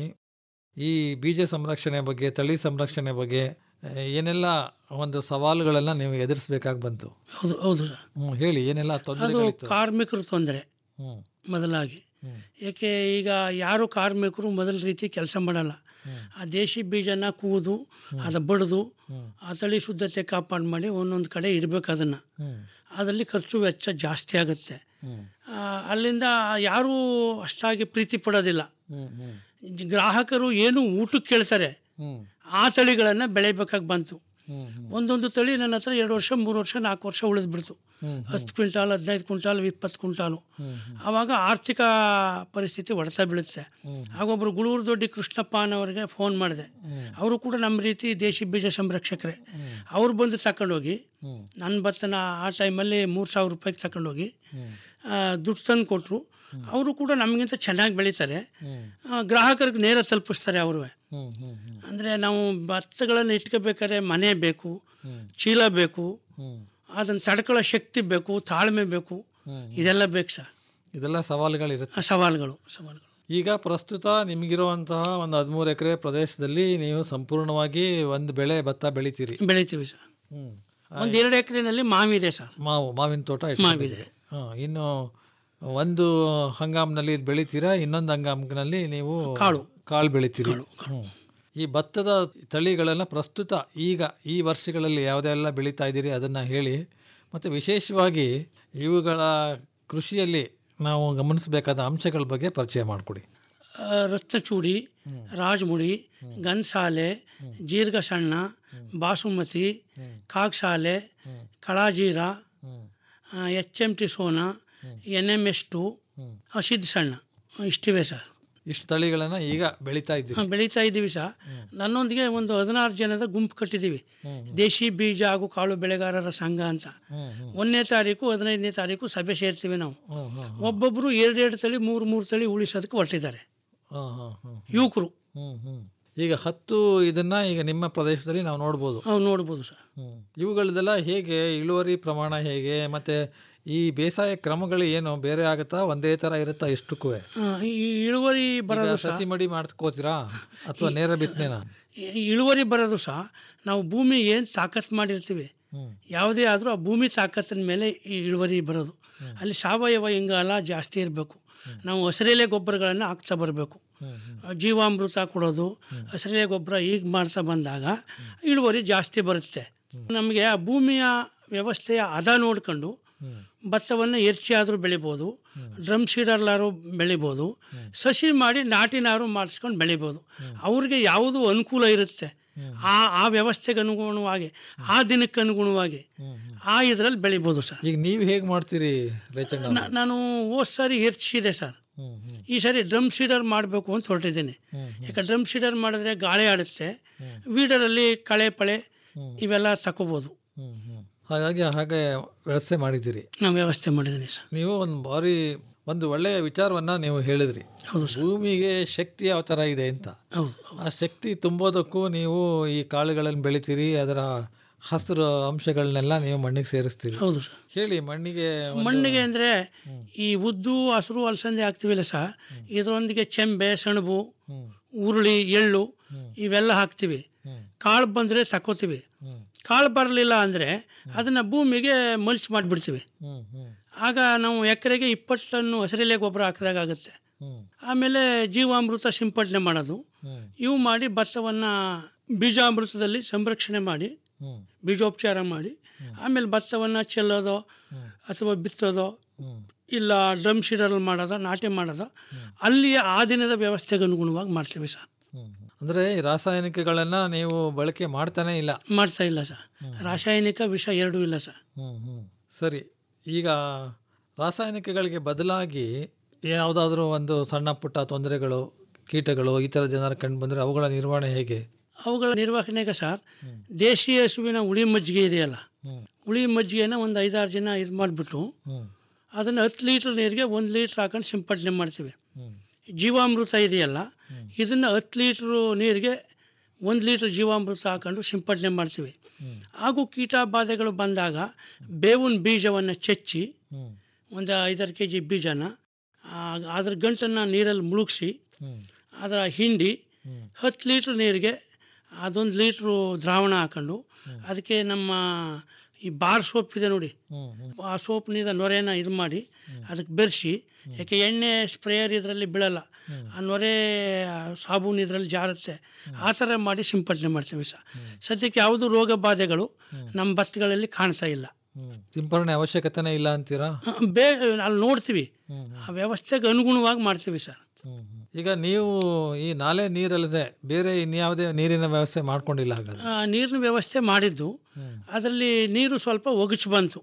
ಈ ಬೀಜ ಸಂರಕ್ಷಣೆ ಬಗ್ಗೆ ತಳಿ ಸಂರಕ್ಷಣೆ ಬಗ್ಗೆ ಆ, ಏನೆಲ್ಲ ಒಂದು ಸವಾಲುಗಳೆಲ್ಲ ನೀವು ಎದುರಿಸ್ಬೇಕಾಗಿ ಬಂತು ಹೌದು ಹೌದು ಸರ್ ಹ್ಮ್ ಹೇಳಿ ಏನೆಲ್ಲ ಅದು ತೊಂದರೆಗಳಿತ್ತು ಕಾರ್ಮಿಕರ ತೊಂದರೆ ಹ್ಮ್ ಮೊದಲಾಗಿ ಏಕೆ ಈಗ ಯಾರು ಕಾರ್ಮಿಕರು ಮೊದಲ ರೀತಿ ಕೆಲಸ ಮಾಡಲ್ಲ ಆ ದೇಶಿ ಬೀಜನ ಕೂದು ಅದು ಬಡಿದು ಆ ತಳಿ ಶುದ್ಧತೆ ಕಾಪಾಡು ಮಾಡಿ ಒಂದೊಂದು ಕಡೆ ಇಡಬೇಕು ಅದನ್ನು ಹ್ಮ್ ಅದರಲ್ಲಿ ಖರ್ಚು ವೆಚ್ಚ ಜಾಸ್ತಿ ಆಗುತ್ತೆ ಹ್ಮ್ ಆ, ಅಲ್ಲಿಂದ ಯಾರೂ ಅಷ್ಟಾಗಿ ಪ್ರೀತಿ ಪಡೋದಿಲ್ಲ ಹ್ಮ್ ಹ್ಮ್ ಗ್ರಾಹಕರು ಏನು ಊಟಕ್ಕೆ ಕೇಳ್ತಾರೆ ಹ್ಮ್ ಆ ತಳಿಗಳನ್ನು ಬೆಳಿಬೇಕಾಗಿ ಬಂತು ಹ್ಮ್ ಹ್ಮ್ ಒಂದೊಂದು ತಳಿ ನನ್ನ ಹತ್ರ ಎರಡು ವರ್ಷ ಮೂರು ವರ್ಷ ನಾಲ್ಕು ವರ್ಷ ಉಳಿದ್ಬಿಡ್ತು ಹ್ಮ್ ಹತ್ತು ಕ್ವಿಂಟಾಲ್ ಹದಿನೈದು ಕ್ವಿಂಟಾಲ್ ಇಪ್ಪತ್ತು ಕ್ವಿಂಟಾಲು ಆವಾಗ ಆರ್ಥಿಕ ಪರಿಸ್ಥಿತಿ ಹೊಡೆತ ಬೀಳುತ್ತೆ ಆಗೊಬ್ಬರು ಗುಳೂರು ದೊಡ್ಡಿ ಕೃಷ್ಣಪ್ಪ ಅನ್ನೋರಿಗೆ ಫೋನ್ ಮಾಡಿದೆ ಅವರು ಕೂಡ ನಮ್ಮ ರೀತಿ ದೇಶಿ ಬೀಜ ಸಂರಕ್ಷಕರೇ ಅವ್ರು ಬಂದು ತಗೊಂಡೋಗಿ ನನ್ನ ಭತ್ತನ ಆ ಟೈಮಲ್ಲಿ ಮೂರು ಸಾವಿರ ರೂಪಾಯಿಗೆ ತಗೊಂಡೋಗಿ ಆ, ದುಡ್ಡು ತಂದು ಕೊಟ್ಟರು ಅವರು ಕೂಡ ನಮಗಿಂತ ಚೆನ್ನಾಗಿ ಬೆಳೀತಾರೆ ಆ, ಗ್ರಾಹಕರಿಗೆ ನೇರ ತಲುಪಿಸ್ತಾರೆ ಅವರು ಹ್ಮ್ ಹ್ಮ್ ಹ್ಮ್ ಅಂದರೆ ನಾವು ಭತ್ತಗಳನ್ನು ಇಟ್ಕೋಬೇಕಾದ್ರೆ ಮನೆ ಬೇಕು ಚೀಲ ಬೇಕು ಹ್ಮ್ ಅದನ್ನು ತಡ್ಕೊಳ್ಳೋ ಶಕ್ತಿ ಬೇಕು ತಾಳ್ಮೆ ಬೇಕು ಇದೆಲ್ಲ ಬೇಕು ಸರ್ ಇದೆಲ್ಲ ಸವಾಲುಗಳಿರುತ್ತೆ ಆ ಸವಾಲುಗಳು ಸವಾಲುಗಳು ಈಗ ಪ್ರಸ್ತುತ ನಿಮಗಿರುವಂತಹ ಒಂದು ಹದಿಮೂರು ಎಕರೆ ಪ್ರದೇಶದಲ್ಲಿ ನೀವು ಸಂಪೂರ್ಣವಾಗಿ ಒಂದು ಬೆಳೆ ಭತ್ತ ಬೆಳಿತೀರಿ ಬೆಳಿತೀವಿ ಸರ್ ಹ್ಮ್ ಒಂದು ಎರಡು ಎಕರೆನಲ್ಲಿ ಮಾವಿದೆ ಸರ್ ಮಾವು ಮಾವಿನ ತೋಟ ಮಾವಿದೆ. ಹಾ, ಇನ್ನು ಒಂದು ಹಂಗಾಮ್ನಲ್ಲಿ ಇದು ಬೆಳಿತೀರಾ ಇನ್ನೊಂದು ಹಂಗಾಮ್ನಲ್ಲಿ ನೀವು ಕಾಳು. ಕಾಳು ಬೆಳಿತೀರಿ ಹ್ಮ್. ಈ ಭತ್ತದ ತಳಿಗಳೆಲ್ಲ ಪ್ರಸ್ತುತ ಈಗ ಈ ವರ್ಷಗಳಲ್ಲಿ ಯಾವುದೆಲ್ಲ ಬೆಳೀತಾ ಇದ್ದೀರಿ ಅದನ್ನು ಹೇಳಿ ಮತ್ತು ವಿಶೇಷವಾಗಿ ಇವುಗಳ ಕೃಷಿಯಲ್ಲಿ ನಾವು ಗಮನಿಸಬೇಕಾದ ಅಂಶಗಳ ಬಗ್ಗೆ ಪರಿಚಯ ಮಾಡಿಕೊಡಿ ಆ, ರತ್ನಚೂಡಿ ರಾಜಮುಡಿ ಗನ್ಸಾಲೆ ಜೀರ್ಘ ಸಣ್ಣ Basumathi Kaksale Kalajeera H M T Sona N M S two Siddha ಸಣ್ಣ ಇಷ್ಟಿವೆ ಸರ್ ಇಷ್ಟು ತಳಿಗಳನ್ನ ಈಗ ಬೆಳೀತಾ ಇದ್ದೀವಿ ಹಾ, ಬೆಳೀತಾ ಇದ್ದೀವಿ ಸಹ ನನ್ನೊಂದಿಗೆ ಒಂದು ಹದಿನಾರು ಜನದ ಗುಂಪು ಕಟ್ಟಿದ್ದೀವಿ ದೇಶಿ ಬೀಜ ಹಾಗೂ ಕಾಳು ಬೆಳೆಗಾರರ ಸಂಘ ಅಂತ ಒಂದನೇ ತಾರೀಕು ಹದಿನೈದನೇ ತಾರೀಕು ಸಭೆ ಸೇರ್ತೀವಿ ನಾವು ಒಬ್ಬೊಬ್ಬರು ಎರಡೆರಡು ತಳಿ ಮೂರು ಮೂರು ತಳಿ ಉಳಿಸೋದಕ್ಕೆ ಹೊರಟಿದ್ದಾರೆ ಹಾಂ ಹಾಂ ಹಾಂ ಯುವಕರು ಹ್ಮ್ ಹ್ಮ್ ಈಗ ಹತ್ತು ಇದನ್ನ ಈಗ ನಿಮ್ಮ ಪ್ರದೇಶದಲ್ಲಿ ನಾವು ನೋಡ್ಬೋದು ನಾವು ನೋಡ್ಬೋದು ಸರ್ ಹ್ಮ್. ಇವುಗಳದೆಲ್ಲ ಹೇಗೆ ಇಳುವರಿ ಪ್ರಮಾಣ ಹೇಗೆ ಮತ್ತೆ ಈ ಬೇಸಾಯ ಕ್ರಮಗಳು ಏನು ಬೇರೆ ಆಗುತ್ತಾ ಒಂದೇ ತರ ಇರುತ್ತಾ ಇಷ್ಟಕ್ಕೂ ಆ, ಈ ಇಳುವರಿ ಬರೋದು ಸಹ ಸಸಿ ಮಡಿ ಮಾಡ್ಕೋತೀರಾ ಅಥವಾ ನೇರ ಬಿತ್ತನೆನಾ ಈ ಇಳುವರಿ ಬರೋದು ಸಹ ನಾವು ಭೂಮಿ ಏನು ತಾಕತ್ತು ಮಾಡಿರ್ತೀವಿ ಯಾವುದೇ ಆದರೂ ಆ ಭೂಮಿ ತಾಕತ್ತಿನ ಮೇಲೆ ಈ ಇಳುವರಿ ಬರೋದು ಅಲ್ಲಿ ಸಾವಯವ ಇಂಗಾಲ ಜಾಸ್ತಿ ಇರಬೇಕು ನಾವು ಹಸಿರೆಲೆ ಗೊಬ್ಬರಗಳನ್ನು ಹಾಕ್ತಾ ಬರಬೇಕು ಜೀವಾಮೃತ ಕೊಡೋದು ಹಸಿರೆಲೆ ಗೊಬ್ಬರ ಈಗ ಮಾಡ್ತಾ ಬಂದಾಗ ಇಳುವರಿ ಜಾಸ್ತಿ ಬರುತ್ತೆ ನಮಗೆ ಆ ಭೂಮಿಯ ವ್ಯವಸ್ಥೆಯ ಹದ ನೋಡ್ಕೊಂಡು ಭತ್ತವನ್ನು ಎರ್ಚಿ ಆದರೂ ಬೆಳಿಬೋದು ಡ್ರಮ್ ಸೀಡರ್ಲಾರು ಬೆಳಿಬೋದು ಸಸಿ ಮಾಡಿ ನಾಟಿನಾರು ಮಾಡಿಸ್ಕೊಂಡು ಬೆಳಿಬೋದು ಅವ್ರಿಗೆ ಯಾವುದು ಅನುಕೂಲ ಇರುತ್ತೆ ಆ ಆ ವ್ಯವಸ್ಥೆಗೆ ಅನುಗುಣವಾಗಿ ಆ ದಿನಕ್ಕೆ ಅನುಗುಣವಾಗಿ ಆ ಇದರಲ್ಲಿ ಬೆಳಿಬೋದು ಸರ್ ಈಗ ನೀವು ಹೇಗೆ ಮಾಡ್ತೀರಿ ರೇಚಣ್ಣ ನ- ನಾನು ಹೋದ್ ಸಾರಿ ಎರ್ಚಿದೆ ಸರ್ ಈ ಸಾರಿ ಡ್ರಮ್ ಸೀಡರ್ ಮಾಡಬೇಕು ಅಂತ ಹೊರಟಿದ್ದೀನಿ ಯಾಕೆ ಡ್ರಮ್ ಸೀಡರ್ ಮಾಡಿದ್ರೆ ಗಾಳಿ ಆಡುತ್ತೆ ವೀಡರಲ್ಲಿ ಕಳೆ ಪಳೆ ಇವೆಲ್ಲ ತಗೋಬೋದು ಹಾಗಾಗಿ ಹಾಗೆ ವ್ಯವಸ್ಥೆ ಮಾಡಿದ್ದೀರಿ ನಾನು ವ್ಯವಸ್ಥೆ ಮಾಡಿದ್ದೀನಿ ಸರ್ ನೀವು ಒಂದು ಬಾರಿ ಒಂದು ಒಳ್ಳೆಯ ವಿಚಾರವನ್ನ ನೀವು ಹೇಳಿದ್ರಿ ಭೂಮಿಗೆ ಶಕ್ತಿ ಯಾವ ಥರ ಇದೆ ಅಂತ ಹೌದು ಆ ಶಕ್ತಿ ತುಂಬೋದಕ್ಕೂ ನೀವು ಈ ಕಾಳುಗಳನ್ನು ಬೆಳಿತೀರಿ ಅದರ ಹಸಿರು ಅಂಶಗಳನ್ನೆಲ್ಲ ನೀವು ಮಣ್ಣಿಗೆ ಸೇರಿಸ್ತೀರಿ ಹೌದು ಸರ್ ಹೇಳಿ ಮಣ್ಣಿಗೆ ಒಂದು- ಮಣ್ಣಿಗೆ ಅಂದರೆ ಈ ಉದ್ದು ಹಸಿರು ಅಲಸಂದೆ ಹಾಕ್ತೀವಿಲ್ಲ ಸರ್ ಇದರೊಂದಿಗೆ ಚೆಂಬೆ ಸೆಣಬು ಉರುಳಿ ಎಳ್ಳು ಇವೆಲ್ಲ ಹಾಕ್ತೀವಿ ಕಾಳು ಬಂದರೆ ತಕೋತೀವಿ ಕಾಳು ಬರಲಿಲ್ಲ ಅಂದರೆ ಅದನ್ನು ಭೂಮಿಗೆ ಮಲ್ಚ್ ಮಾಡಿಬಿಡ್ತೀವಿ ಹ್ಮ್ ಹ್ಮ್ ಆಗ ನಾವು ಎಕರೆಗೆ ಇಪ್ಪತ್ತು ಟನ್ನು ಹಸಿರೆಲೆ ಗೊಬ್ಬರ ಹಾಕಿದಾಗುತ್ತೆ ಆಮೇಲೆ ಜೀವಾಮೃತ ಸಿಂಪಡಣೆ ಮಾಡೋದು ಇವು ಮಾಡಿ ಭತ್ತವನ್ನು ಬೀಜಾಮೃತದಲ್ಲಿ ಸಂರಕ್ಷಣೆ ಮಾಡಿ ಬೀಜೋಪಚಾರ ಮಾಡಿ ಆಮೇಲೆ ಭತ್ತವನ್ನು ಚೆಲ್ಲೋದು ಅಥವಾ ಬಿತ್ತೋದು ಇಲ್ಲ ಡ್ರಮ್ ಶೀಡರಲ್ಲಿ ಮಾಡೋದು ನಾಟಿ ಮಾಡೋದು ಅಲ್ಲಿಯ ಆ ದಿನದ ವ್ಯವಸ್ಥೆಗೆ ಅನುಗುಣವಾಗಿ ಮಾಡ್ತೀವಿ ಸರ್ ಅಂದ್ರೆ ಈ ರಾಸಾಯನಿಕಗಳನ್ನ ನೀವು ಬಳಕೆ ಮಾಡ್ತಾನೆ ಇಲ್ಲ ಮಾಡ್ತಾ ಇಲ್ಲ ಸರ್ ರಾಸಾಯನಿಕ ವಿಷ ಎರಡೂ ಇಲ್ಲ ಸರ್ ಹ್ಮ್ ಹ್ಮ್ ಸರಿ ಈಗ ರಾಸಾಯನಿಕಗಳಿಗೆ ಬದಲಾಗಿ ಯಾವುದಾದ್ರೂ ಒಂದು ಸಣ್ಣ ಪುಟ್ಟ ತೊಂದರೆಗಳು ಕೀಟಗಳು ಈ ಥರ ಜನರ ಕಂಡು ಬಂದರೆ ಅವುಗಳ ನಿರ್ವಹಣೆ ಹೇಗೆ ಅವುಗಳ ನಿರ್ವಹಣೆಗೆ ಸರ್ ದೇಶೀಯ ಹಸುವಿನ ಹುಳಿ ಮಜ್ಜಿಗೆ ಇದೆಯಲ್ಲ ಹುಳಿ ಮಜ್ಜಿಗೆನ ಒಂದು ಐದಾರು ಜನ ಇದು ಮಾಡಿಬಿಟ್ಟು ಅದನ್ನು ಹತ್ತು ಲೀಟ್ರ್ ನೀರಿಗೆ ಒಂದು ಲೀಟ್ರ್ ಹಾಕೊಂಡು ಸಿಂಪಡಣೆ ಮಾಡ್ತೀವಿ ಜೀವಾಮೃತ ಇದೆಯಲ್ಲ ಇದನ್ನು ಹತ್ತು ಲೀಟ್ರು ನೀರಿಗೆ ಒಂದು ಲೀಟ್ರ್ ಜೀವಾಮೃತ ಹಾಕೊಂಡು ಸಿಂಪಡಣೆ ಮಾಡ್ತೀವಿ ಹಾಗೂ ಕೀಟ ಬಾಧೆಗಳು ಬಂದಾಗ ಬೇವಿನ ಬೀಜವನ್ನು ಚೆಚ್ಚಿ ಒಂದು ಐದಾರು ಕೆ ಜಿ ಬೀಜನ ಆ, ಅದ್ರ ಗಂಟನ್ನು ನೀರಲ್ಲಿ ಮುಳುಗಿಸಿ ಅದರ ಹಿಂಡಿ ಹತ್ತು ಲೀಟ್ರ್ ನೀರಿಗೆ ಅದೊಂದು ಲೀಟ್ರು ದ್ರಾವಣ ಹಾಕೊಂಡು ಅದಕ್ಕೆ ನಮ್ಮ ಈ ಬಾರ್ ಸೋಪ್ ಇದೆ ನೋಡಿ ಆ ಸೋಪ್ ನೀರ ನೊರೆನ ಇದು ಮಾಡಿ ಅದಕ್ಕೆ ಬೆರೆಸಿ ಯಾಕೆ ಎಣ್ಣೆ ಸ್ಪ್ರೇಯರ್ ಇದರಲ್ಲಿ ಬೀಳಲ್ಲ ಆ ನೊರೆ ಆ ಸಾಬೂನು ಇದರಲ್ಲಿ ಜಾರುತ್ತೆ ಆ ಥರ ಮಾಡಿ ಸಿಂಪಡಣೆ ಮಾಡ್ತೀವಿ ಸರ್ ಸದ್ಯಕ್ಕೆ ಯಾವುದು ರೋಗ ಬಾಧೆಗಳು ನಮ್ಮ ಭತ್ತಗಳಲ್ಲಿ ಕಾಣ್ತಾ ಇಲ್ಲ ಸಿಂಪರಣೆ ಅವಶ್ಯಕತೆನೇ ಇಲ್ಲ ಅಂತೀರಾ ಬೇ ಅಲ್ಲಿ ನೋಡ್ತೀವಿ ಆ ವ್ಯವಸ್ಥೆಗೆ ಅನುಗುಣವಾಗಿ ಮಾಡ್ತೀವಿ ಸರ್ ಈಗ ನೀವು ಈ ನಾಲೆ ನೀರಲ್ಲದೆ ಬೇರೆ ಇನ್ಯಾವುದೇ ನೀರಿನ ವ್ಯವಸ್ಥೆ ಮಾಡ್ಕೊಂಡಿಲ್ಲ ಹಾಗಾದ್ರೆ ಆ, ನೀರಿನ ವ್ಯವಸ್ಥೆ ಮಾಡಿದ್ದು ಅದರಲ್ಲಿ ನೀರು ಸ್ವಲ್ಪ ಒಗಚು ಬಂತು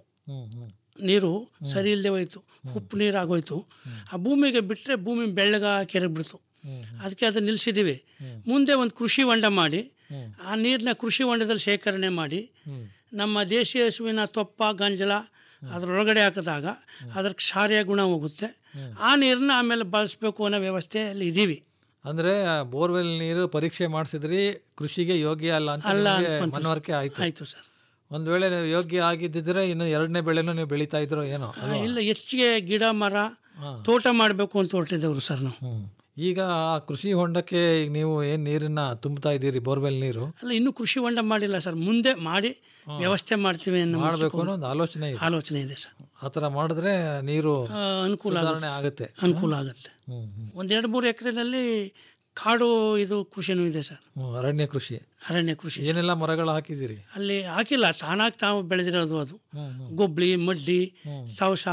ನೀರು ಸರಿ ಇಲ್ಲದೆ ಹೋಯ್ತು ಉಪ್ಪು ನೀರು ಆಗೋಯ್ತು ಆ ಭೂಮಿಗೆ ಬಿಟ್ಟರೆ ಭೂಮಿ ಬೆಳ್ಳಗ ಕೆರೆಬಿಡ್ತು ಅದಕ್ಕೆ ಅದನ್ನ ನಿಲ್ಲಿಸಿದ್ದೀವಿ ಮುಂದೆ ಒಂದು ಕೃಷಿ ಹೊಂಡ ಮಾಡಿ ಆ ನೀರನ್ನ ಕೃಷಿ ಹೊಂಡದಲ್ಲಿ ಶೇಖರಣೆ ಮಾಡಿ ನಮ್ಮ ದೇಶೀಯ ಹಸುವಿನ ತೊಪ್ಪ ಗಂಜಲ ಅದರೊಳಗಡೆ ಹಾಕಿದಾಗ ಅದ್ರ ಕ್ಷಾರ್ಯ ಗುಣ ಹೋಗುತ್ತೆ ಆ ನೀರನ್ನ ಆಮೇಲೆ ಬಳಸಬೇಕು ಅನ್ನೋ ವ್ಯವಸ್ಥೆಯಲ್ಲಿ ಇದ್ದೀವಿ ಅಂದ್ರೆ ಬೋರ್ವೆಲ್ ನೀರು ಪರೀಕ್ಷೆ ಮಾಡಿಸಿದ್ರಿ ಕೃಷಿಗೆ ಯೋಗ್ಯ ಅಲ್ಲ ಅಂತ ಅಲ್ಲ ನಿಮ್ಗೆ ಅನ್ಕೊಂತು ಸರ್. ಮನವರಿಕೆ ಆಯ್ತು ಆಯ್ತು ಸರ್ ಒಂದ್ ವೇಳೆ ನೀವು ಯೋಗ್ಯ ಆಗಿದ್ದಿದ್ರೆ ಇನ್ನು ಎರಡನೇ ಬೆಳೆನೂ ನೀವು ಬೆಳೀತಾ ಇದ್ರೋ ಏನೋ ಆ, ಇಲ್ಲ ಹೆಚ್ಚಿಗೆ ಗಿಡ ಮರ ತೋಟ ಮಾಡಬೇಕು ಅಂತ ಹೊರಟಿದ್ದೆವು ಸರ್ ನಾವು ಈಗ ಆ ಕೃಷಿ ಹೊಂಡಕ್ಕೆ ಈಗ ನೀವು ಏನ್ ನೀರನ್ನ ತುಂಬುತ್ತಾ ಇದ್ದೀರಿ ಬೋರ್ವೆಲ್ ನೀರು ಅಲ್ಲ ಇನ್ನೂ ಕೃಷಿ ಹೊಂಡ ಮಾಡಿಲ್ಲ ಸರ್ ಮುಂದೆ ಮಾಡಿ ವ್ಯವಸ್ಥೆ ಮಾಡ್ತೀವಿ ಅನ್ನೋ ಮಾಡಬೇಕು ಅನ್ನೋ ಒಂದು ಆಲೋಚನೆ ಇದೆ ಆಲೋಚನೆ ಇದೆ ಸರ್ ಆ ಥರ ಮಾಡಿದ್ರೆ ನೀರು ಆ, ಅನುಕೂಲ ಸುಧಾರಣೆ ಆಗುತ್ತೆ ಆಗುತ್ತೆ ಅನುಕೂಲ ಆಗುತ್ತೆ ಒಂದೆರಡು ಮೂರು ಎಕರೆನಲ್ಲಿ ಕಾಡು ಇದು ಕೃಷಿನೂ ಇದೆ ಸರ್ ಹ್ಮ್, ಅರಣ್ಯ ಕೃಷಿ ಅರಣ್ಯ ಕೃಷಿ ಏನೆಲ್ಲ ಮರಗಳು ಹಾಕಿದ್ದೀರಿ ಅಲ್ಲಿ ಹಾಕಿಲ್ಲ ತಾನಾಗಿ ತಾವು ಬೆಳೆದಿರೋದು ಅದು ಗೊಬ್ಳಿ ಮಡ್ಡಿ ತವಸ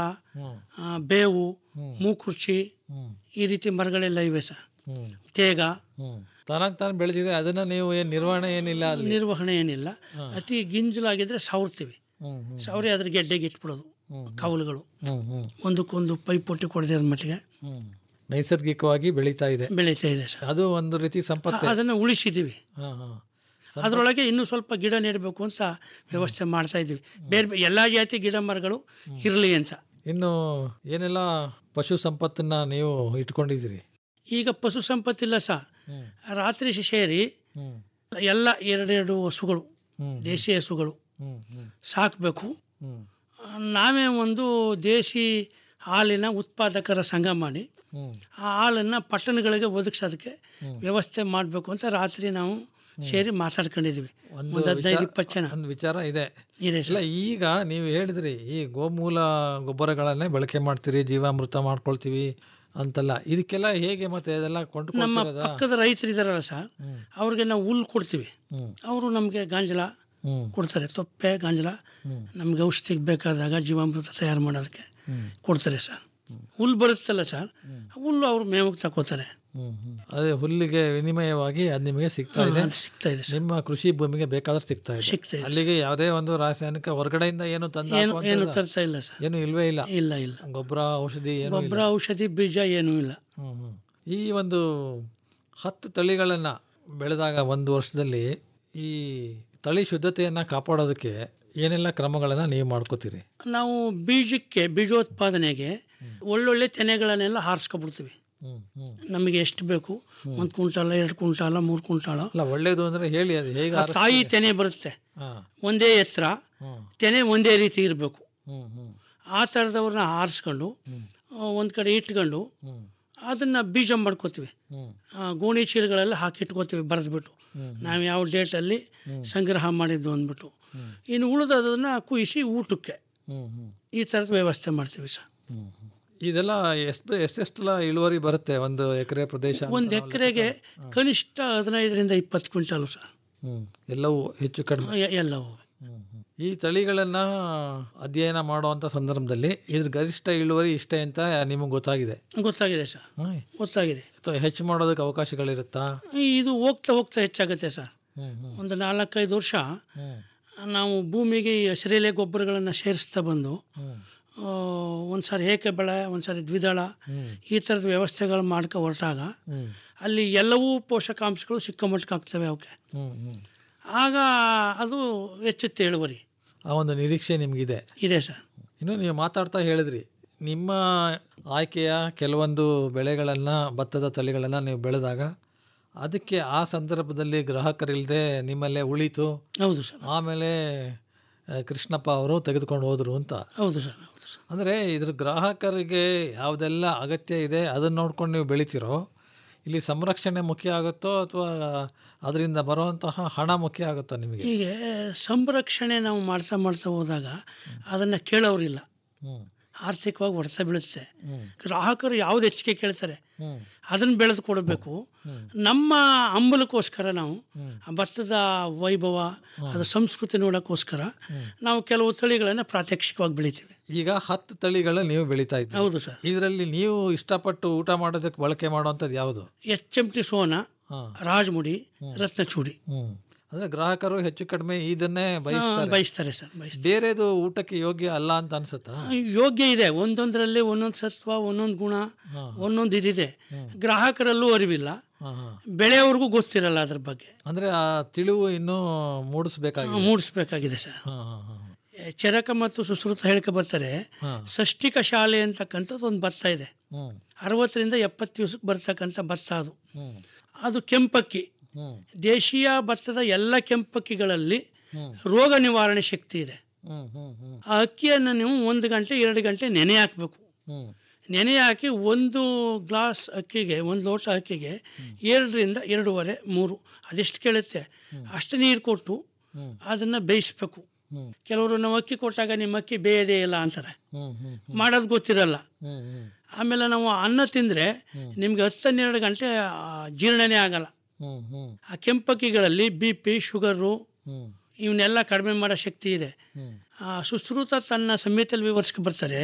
ಆ, ಬೇವು ಮೂಕುರ್ಚಿ ಈ ರೀತಿ ಮರಗಳೆಲ್ಲ ಇವೆ ಸರ್ ತೇಗ ಹ್ಮ್ ತಾನಾಗ್ ತಾನು ಬೆಳೆದಿದೆ ಅದನ್ನ ನೀವು ಏನ್ ನಿರ್ವಹಣೆ ಏನಿಲ್ಲ ಅಲ್ಲಿ ನಿರ್ವಹಣೆ ಏನಿಲ್ಲ ಅತಿ ಗಿಂಜಲಾಗಿದ್ರೆ ಸವರ್ತೀವಿ ಹ್ಮ್, ಸವರಿ ಅದ್ರ ಗೆಡ್ಡೆಗೆ ಇಟ್ಬಿಡೋದು ಕವಲುಗಳು ಹ್ಮ್ ಹ್ಮ್ ಒಂದಕ್ಕೊಂದು ಪೈಪೋಟಿ ಕೊಡದೆ ಮಟ್ಟಿಗೆ ಹ್ಮ್ ನೈಸರ್ಗಿಕವಾಗಿ ಬೆಳೀತಾ ಇದೆ ಬೆಳೀತಾ ಇದೆ ಸರ್ ಅದು ಒಂದು ರೀತಿ ಸಂಪತ್ತೆ ಅದನ್ನು ಉಳಿಸಿದ್ದೀವಿ ಹಾ ಹಾ ಅದರೊಳಗೆ ಇನ್ನೂ ಸ್ವಲ್ಪ ಗಿಡ ನೆಡಬೇಕು ಅಂತ ವ್ಯವಸ್ಥೆ ಮಾಡ್ತಾ ಇದ್ದೀವಿ ಬೇರೆ ಬೇರೆ ಎಲ್ಲ ಜಾತಿ ಗಿಡ ಮರಗಳು ಇರಲಿ ಅಂತ ಇನ್ನು ಏನೆಲ್ಲ ಪಶು ಸಂಪತ್ತನ್ನ ನೀವು ಇಟ್ಕೊಂಡಿದ್ದೀರಿ ಈಗ ಪಶು ಸಂಪತ್ತಿಲ್ಲ ಸಹ ಹ್ಮ್. ರಾತ್ರಿ ಸೇರಿ ಹ್ಮ್ ಎಲ್ಲ ಎರಡೆರಡು ಹಸುಗಳು ಹ್ಮ್. ದೇಶಿ ಹಸುಗಳು ಹ್ಮ್ ಹ್ಮ್ ಸಾಕಬೇಕು ಹ್ಮ್ ನಾವೇ ಒಂದು ದೇಶಿ ಹಾಲಿನ ಉತ್ಪಾದಕರ ಸಂಘ ಮಾಡಿ ಹ್ಮ್ ಆ ಹಾಲನ್ನು ಪಟ್ಟಣಗಳಿಗೆ ಒದಗಿಸೋದಕ್ಕೆ ವ್ಯವಸ್ಥೆ ಮಾಡಬೇಕು ಅಂತ ರಾತ್ರಿ ನಾವು ಸೇರಿ ಮಾತಾಡ್ಕೊಂಡಿದ್ದೀವಿ ಒಂದು ಹದಿನೈದು ವಿಚಾರ- ಇಪ್ಪತ್ತು ಜನ ಒಂದು ವಿಚಾರ ಇದೆ ಇದೆ ಇಲ್ಲ ಈಗ ನೀವು ಹೇಳಿದ್ರಿ ಈ ಗೋಮೂಲ ಗೊಬ್ಬರಗಳನ್ನೇ ಬಳಕೆ ಮಾಡ್ತೀರಿ ಜೀವಾಮೃತ ಮಾಡ್ಕೊಳ್ತೀವಿ ಅಂತಲ್ಲ ಇದಕ್ಕೆಲ್ಲ ಹೇಗೆ ಮತ್ತೆ ಅದೆಲ್ಲ ನಮ್ಮ ಕೊಂಡ್ಕೊಳ್ತಿರೋದ ಪಕ್ಕದ ರೈತರು ಇದಾರಲ್ಲ ಸರ್ ಅವ್ರಿಗೆ ನಾವು ಹುಲ್ಲು ಕೊಡ್ತೀವಿ ಹ್ಮ್. ಅವರು ನಮಗೆ ಗಾಂಜಲ ಹ್ಮ್ ಕೊಡ್ತಾರೆ ತೊಪ್ಪೆ ಗಾಂಜಲ ನಮಗೆ ಔಷಧಿಗೆ ಬೇಕಾದಾಗ ಜೀವಾಮೃತ ತಯಾರು ಮಾಡೋದಕ್ಕೆ ಕೊಡ್ತಾರೆ ಸರ್ ಹುಲ್ಲು ಬರುತ್ತಲ್ಲ ಸರ್ ಹುಲ್ಲು ಅವರು ಮೇವಿಗೆ ತಗೋತಾರೆ ಹ್ಮ್ ಹ್ಮ್ ಅದೇ ಹುಲ್ಲಿಗೆ ವಿನಿಮಯವಾಗಿ ಅದು ನಿಮಗೆ ಸಿಗ್ತಾ ಇದೆ ಅದು ಸಿಗ್ತಾ ಇದೆ ಸರ್ ನಿಮ್ಮ ಕೃಷಿ ಭೂಮಿಗೆ ಬೇಕಾದ್ರೆ ಸಿಗ್ತಾ ಇದೆ ಸಿಗ್ತಾ ಇದೆ ಅಲ್ಲಿಗೆ ಯಾವುದೇ ಒಂದು ರಾಸಾಯನಿಕ ಹೊರಗಡೆಯಿಂದ ಏನು ತಂದು ಏನು ಏನು ಹಾಕುವಂಥದ್ದು ತರ್ತಾ ಇಲ್ಲ ಸರ್ ಏನು ಇಲ್ವೇ ಇಲ್ಲ ಇಲ್ಲ ಇಲ್ಲ ಗೊಬ್ಬರ ಔಷಧಿ ಏನು ಗೊಬ್ಬರ ಔಷಧಿ ಬೀಜ ಏನೂ ಇಲ್ಲ ಹ್ಮ್ ಹ್ಮ್. ಈ ಒಂದು ಹತ್ತು ತಳಿಗಳನ್ನು ಬೆಳೆದಾಗ ಒಂದು ವರ್ಷದಲ್ಲಿ ಈ ತಳಿ ಶುದ್ಧತೆಯನ್ನು ಕಾಪಾಡೋದಕ್ಕೆ ಏನೆಲ್ಲ ಕ್ರಮಗಳನ್ನು ನೀವು ಮಾಡ್ಕೋತೀರಿ ನಾವು ಬೀಜಕ್ಕೆ ಬೀಜೋತ್ಪಾದನೆಗೆ ಒಳ್ಳೊಳ್ಳೆ ತೆನೆಗಳನ್ನೆಲ್ಲ ಹಾರಿಸ್ಕೊಬಿಡ್ತೀವಿ ಹ್ಮ್ ಹ್ಮ್ ನಮಗೆ ಎಷ್ಟು ಬೇಕು ಒಂದು ಕ್ವಿಂಟಾಲ ಎರಡು ಕ್ವಿಂಟಾಲ ಮೂರು ಕ್ವಿಂಟಾಲ ಅಲ್ಲ ಒಳ್ಳೇದು ಅಂದ್ರೆ ಹೇಳಿ ಅದು ಹೇಗೆ ಆ ತಾಯಿ ತೆನೆ ಬರುತ್ತೆ ಹಾ ಒಂದೇ ಎತ್ತರ ಹ್ಮ್ ತೆನೆ ಒಂದೇ ರೀತಿ ಇರಬೇಕು ಹ್ಮ್ ಹ್ಮ್ ಆ ಥರದವ್ರನ್ನ ಆರಿಸ್ಕೊಂಡು ಒಂದು ಕಡೆ ಇಟ್ಕೊಂಡು ಹ್ಮ್ ಅದನ್ನು ಬೀಜ ಮಾಡ್ಕೋತೀವಿ ಹ್ಮ್ ಆ, ಗೋಣಿ ಚೀಲಗಳೆಲ್ಲ ಹಾಕಿಟ್ಕೋತೀವಿ ಬರೆದ್ಬಿಟ್ಟು ನಾವು ಯಾವ ಡೇಟಲ್ಲಿ ಸಂಗ್ರಹ ಮಾಡಿದ್ದು ಅಂದ್ಬಿಟ್ಟು ಇನ್ನು ಉಳಿದದನ್ನು ಕುಯಿಸಿ ಊಟಕ್ಕೆ ಹ್ಮ್ ಹ್ಮ್ ಈ ಥರದ ವ್ಯವಸ್ಥೆ ಮಾಡ್ತೀವಿ ಸರ್ ಹ್ಮ್ ಹ್ಮ್. ಇದೆಲ್ಲ ಎಷ್ಟು ಎಷ್ಟೆಷ್ಟೆಲ್ಲ ಇಳುವರಿ ಬರುತ್ತೆ ಒಂದು ಎಕರೆ ಪ್ರದೇಶ ಅಂತ ಒಂದು ನಾವು ಎಕರೆಗೆ ಕನಿಷ್ಠ ಹದಿನೈದರಿಂದ ಇಪ್ಪತ್ತು ಕ್ವಿಂಟಾಲು ಸರ್ ಹ್ಮ್ ಎಲ್ಲವೂ ಹೆಚ್ಚು ಕಡಿಮೆ ಎ- ಎಲ್ಲವೂ ಹ್ಮ್, ಹ್ಮ್. ಈ ತಳಿಗಳನ್ನ ಅಧ್ಯಯನ ಮಾಡುವಂತ ಸಂದರ್ಭದಲ್ಲಿ ಇದ್ರ ಗರಿಷ್ಠ ಇಳುವರಿ ಇಷ್ಟೇ ಅಂತ ನಿಮಗೆ ಗೊತ್ತಾಗಿದೆ ಗೊತ್ತಾಗಿದೆ ಸರ್ ಹ್ಮ್. ಗೊತ್ತಾಗಿದೆ ಅಥವಾ ಹೆಚ್ಚು ಮಾಡೋದಕ್ಕೆ ಅವಕಾಶಗಳಿರುತ್ತಾ ಇದು ಹೋಗ್ತಾ ಹೋಗ್ತಾ ಹೆಚ್ಚಾಗುತ್ತೆ ಸರ್ ಹ್ಮ್ ಹ್ಮ್ ಒಂದು ನಾಲ್ಕೈದು ವರ್ಷ ಹ್ಮ್ ನಾವು ಭೂಮಿಗೆ ಈ ಹಸಿರೆಲೆ ಗೊಬ್ಬರಗಳನ್ನು ಸೇರಿಸ್ತಾ ಬಂದು ಹ್ಮ್ ಆ, ಒಂದು ಸಾರಿ ಏಕೆ ಬೆಳೆ ಒಂದು ಸಾರಿ ದ್ವಿದಳ ಈ ಥರದ ವ್ಯವಸ್ಥೆಗಳು ಮಾಡ್ಕೊ ಹೊರಟಾಗ ಹ್ಮ್ ಅಲ್ಲಿ ಎಲ್ಲವೂ ಪೋಷಕಾಂಶಗಳು ಸಿಕ್ಕಮಟ್ಟಕ್ಕೆ ಆಗ್ತವೆ ಅವಕ್ಕೆ ಹ್ಮ್ ಹ್ಮ್ ಆಗ ಅದು ಹೆಚ್ಚುತ್ತೆ ಇಳುವರಿ ಆ ಒಂದು ನಿರೀಕ್ಷೆ ನಿಮಗಿದೆ ಇದೆ ಸರ್ ಇನ್ನು ನೀವು ಮಾತಾಡ್ತಾ ಹೇಳಿದ್ರಿ ನಿಮ್ಮ ಆಯ್ಕೆಯ ಕೆಲವೊಂದು ಬೆಳೆಗಳನ್ನು ಭತ್ತದ ತಳಿಗಳನ್ನು ನೀವು ಬೆಳೆದಾಗ ಅದಕ್ಕೆ ಆ ಸಂದರ್ಭದಲ್ಲಿ ಗ್ರಾಹಕರಿಲ್ಲದೆ ನಿಮ್ಮಲ್ಲೇ ಉಳಿತು ಹೌದು ಸರ್ ಆಮೇಲೆ ಆ, ಕೃಷ್ಣಪ್ಪ ಅವರು ತೆಗೆದುಕೊಂಡು ಹೋದರು ಅಂತ ಹೌದು ಸರ್ ಹೌದು ಸರ್ ಅಂದರೆ ಇದ್ರ ಗ್ರಾಹಕರಿಗೆ ಯಾವುದೆಲ್ಲ ಅಗತ್ಯ ಇದೆ ಅದನ್ನು ನೋಡ್ಕೊಂಡು ನೀವು ಬೆಳಿತೀರೋ ಇಲ್ಲಿ ಸಂರಕ್ಷಣೆ ಮುಖ್ಯ ಆಗುತ್ತೋ ಅಥವಾ ಅದರಿಂದ ಬರುವಂತಹ ಹಣ ಮುಖ್ಯ ಆಗುತ್ತೋ ನಿಮಗೆ ಹೀಗೆ ಸಂರಕ್ಷಣೆ ನಾವು ಮಾಡ್ತಾ ಮಾಡ್ತಾ ಹೋದಾಗ ಅದನ್ನು ಕೇಳೋರಿಲ್ಲ ಹ್ಞೂ ಆರ್ಥಿಕವಾಗಿ ಹೊಡೆತ ಬೀಳುತ್ತೆ ಹ್ಞೂ ಗ್ರಾಹಕರು ಯಾವ್ದು ಹೆಚ್ಚಿಗೆ ಕೇಳ್ತಾರೆ ಹ್ಞೂ ಅದನ್ನು ಬೆಳೆದು ಕೊಡಬೇಕು ನಮ್ಮ ಅಂಬಲಕ್ಕೋಸ್ಕರ ನಾವು ಆ ಭತ್ತದ ವೈಭವ ಅದು ಸಂಸ್ಕೃತಿ ನೋಡೋಕ್ಕೋಸ್ಕರ ನಾವು ಕೆಲವು ತಳಿಗಳನ್ನು ಪ್ರಾತ್ಯಕ್ಷಿಕವಾಗಿ ಬೆಳಿತೀವಿ ಈಗ ಹತ್ತು ತಳಿಗಳು ನೀವು ಬೆಳೀತಾ ಇದ್ದೀವಿ ಹೌದು ಸರ್ ಇದರಲ್ಲಿ ನೀವು ಇಷ್ಟಪಟ್ಟು ಊಟ ಮಾಡೋದಕ್ಕೆ ಬಳಕೆ ಮಾಡುವಂಥದ್ದು ಯಾವುದು ಎಚ್ ಎಂ ಟಿ ಸೋನ ಹಾಂ ರಾಜಮುಡಿ ರತ್ನಚೂಡಿ ಹ್ಞೂ ಅಂದರೆ ಗ್ರಾಹಕರು ಹೆಚ್ಚು ಕಡಿಮೆ ಇದನ್ನೇ ಆ, ಬಯಸ್ತಾರೆ ಬಯಸ್ತಾರೆ ಸರ್ ಬಯಸ್ತಾರೆ ಬೇರೆದು ಊಟಕ್ಕೆ ಯೋಗ್ಯ ಅಲ್ಲ ಅಂತ ಅನ್ಸುತ್ತಾ ಯೋಗ್ಯ ಇದೆ ಒಂದೊಂದರಲ್ಲಿ ಒಂದೊಂದು ಸತ್ವ ಒಂದೊಂದು ಗುಣ ಒಂದೊಂದು ಇದಿದೆ ಗ್ರಾಹಕರಲ್ಲೂ ಅರಿವಿಲ್ಲ ಹಾಂ ಹಾಂ ಬೆಳೆಯವ್ರಿಗೂ ಗೊತ್ತಿರಲ್ಲ ಅದ್ರ ಬಗ್ಗೆ ಅಂದರೆ ಆ ತಿಳಿವು ಇನ್ನೂ ಮೂಡಿಸ್ಬೇಕಾಗಿದೆ ಮೂಡಿಸ್ಬೇಕಾಗಿದೆ ಸರ್ ಹಾಂ ಹಾಂ ಹಾಂ ಎ, ಚರಕ ಮತ್ತು ಸುಶ್ರುತ ಹೇಳ್ಕೊ ಬರ್ತಾರೆ ಹಾಂ ಷಷ್ಟಿಕ ಶಾಲೆ ಅಂತಕ್ಕಂಥದ್ದು ಒಂದು ಭತ್ತ ಇದೆ ಹ್ಞೂ ಅರವತ್ತರಿಂದ ಎಪ್ಪತ್ತು ದಿವಸಕ್ಕೆ ಬರ್ತಕ್ಕಂಥ ಭತ್ತ ಅದು ಹ್ಞೂ ಅದು ಕೆಂಪಕ್ಕಿ ಹ್ಞೂ ದೇಶೀಯ ಭತ್ತದ ಎಲ್ಲ ಕೆಂಪಕ್ಕಿಗಳಲ್ಲಿ ಹ್ಮ್. ರೋಗ ನಿವಾರಣೆ ಶಕ್ತಿ ಇದೆ ಹ್ಞೂ ಹ್ಞೂ ಹ್ಞೂ ಆ ಅಕ್ಕಿಯನ್ನು ನೀವು ಒಂದು ಗಂಟೆ ಎರಡು ಗಂಟೆ ನೆನೆ ಹಾಕಬೇಕು ಹ್ಞೂ ನೆನೆ ಹಾಕಿ ಒಂದು ಗ್ಲಾಸ್ ಅಕ್ಕಿಗೆ ಒಂದು ಲೋಟ ಅಕ್ಕಿಗೆ ಎರಡರಿಂದ ಎರಡೂವರೆ ಮೂರು ಅದೆಷ್ಟು ಕೇಳುತ್ತೆ ಅಷ್ಟು ನೀರು ಕೊಟ್ಟು ಅದನ್ನು ಬೇಯಿಸ್ಬೇಕು ಹ್ಮ್. ಕೆಲವರು ನಾವು ಅಕ್ಕಿ ಕೊಟ್ಟಾಗ ನಿಮ್ಮ ಅಕ್ಕಿ ಬೇಯದೇ ಇಲ್ಲ ಅಂತಾರೆ ಹ್ಞೂ ಹ್ಞೂ ಮಾಡೋದು ಗೊತ್ತಿರಲ್ಲ ಹ್ಞೂ ಹ್ಞೂ ಆಮೇಲೆ ನಾವು ಅನ್ನ ತಿಂದರೆ ನಿಮ್ಗೆ ಹತ್ತನ್ನೆರಡು ಗಂಟೆ ಆ, ಜೀರ್ಣನೇ ಆಗಲ್ಲ ಹ್ಞೂ ಹ್ಞೂ ಆ ಕೆಂಪಕ್ಕಿಗಳಲ್ಲಿ ಬಿ ಪಿ ಶುಗರು ಹ್ಞೂ ಇವನ್ನೆಲ್ಲ ಕಡಿಮೆ ಮಾಡೋ ಶಕ್ತಿ ಇದೆ ಹ್ಞೂ ಆ, ಸುಶ್ರುತ ತನ್ನ ಸಂಹಿತೆಯಲ್ಲಿ ವಿವರಿಸ್ಕೊ ಬರ್ತಾರೆ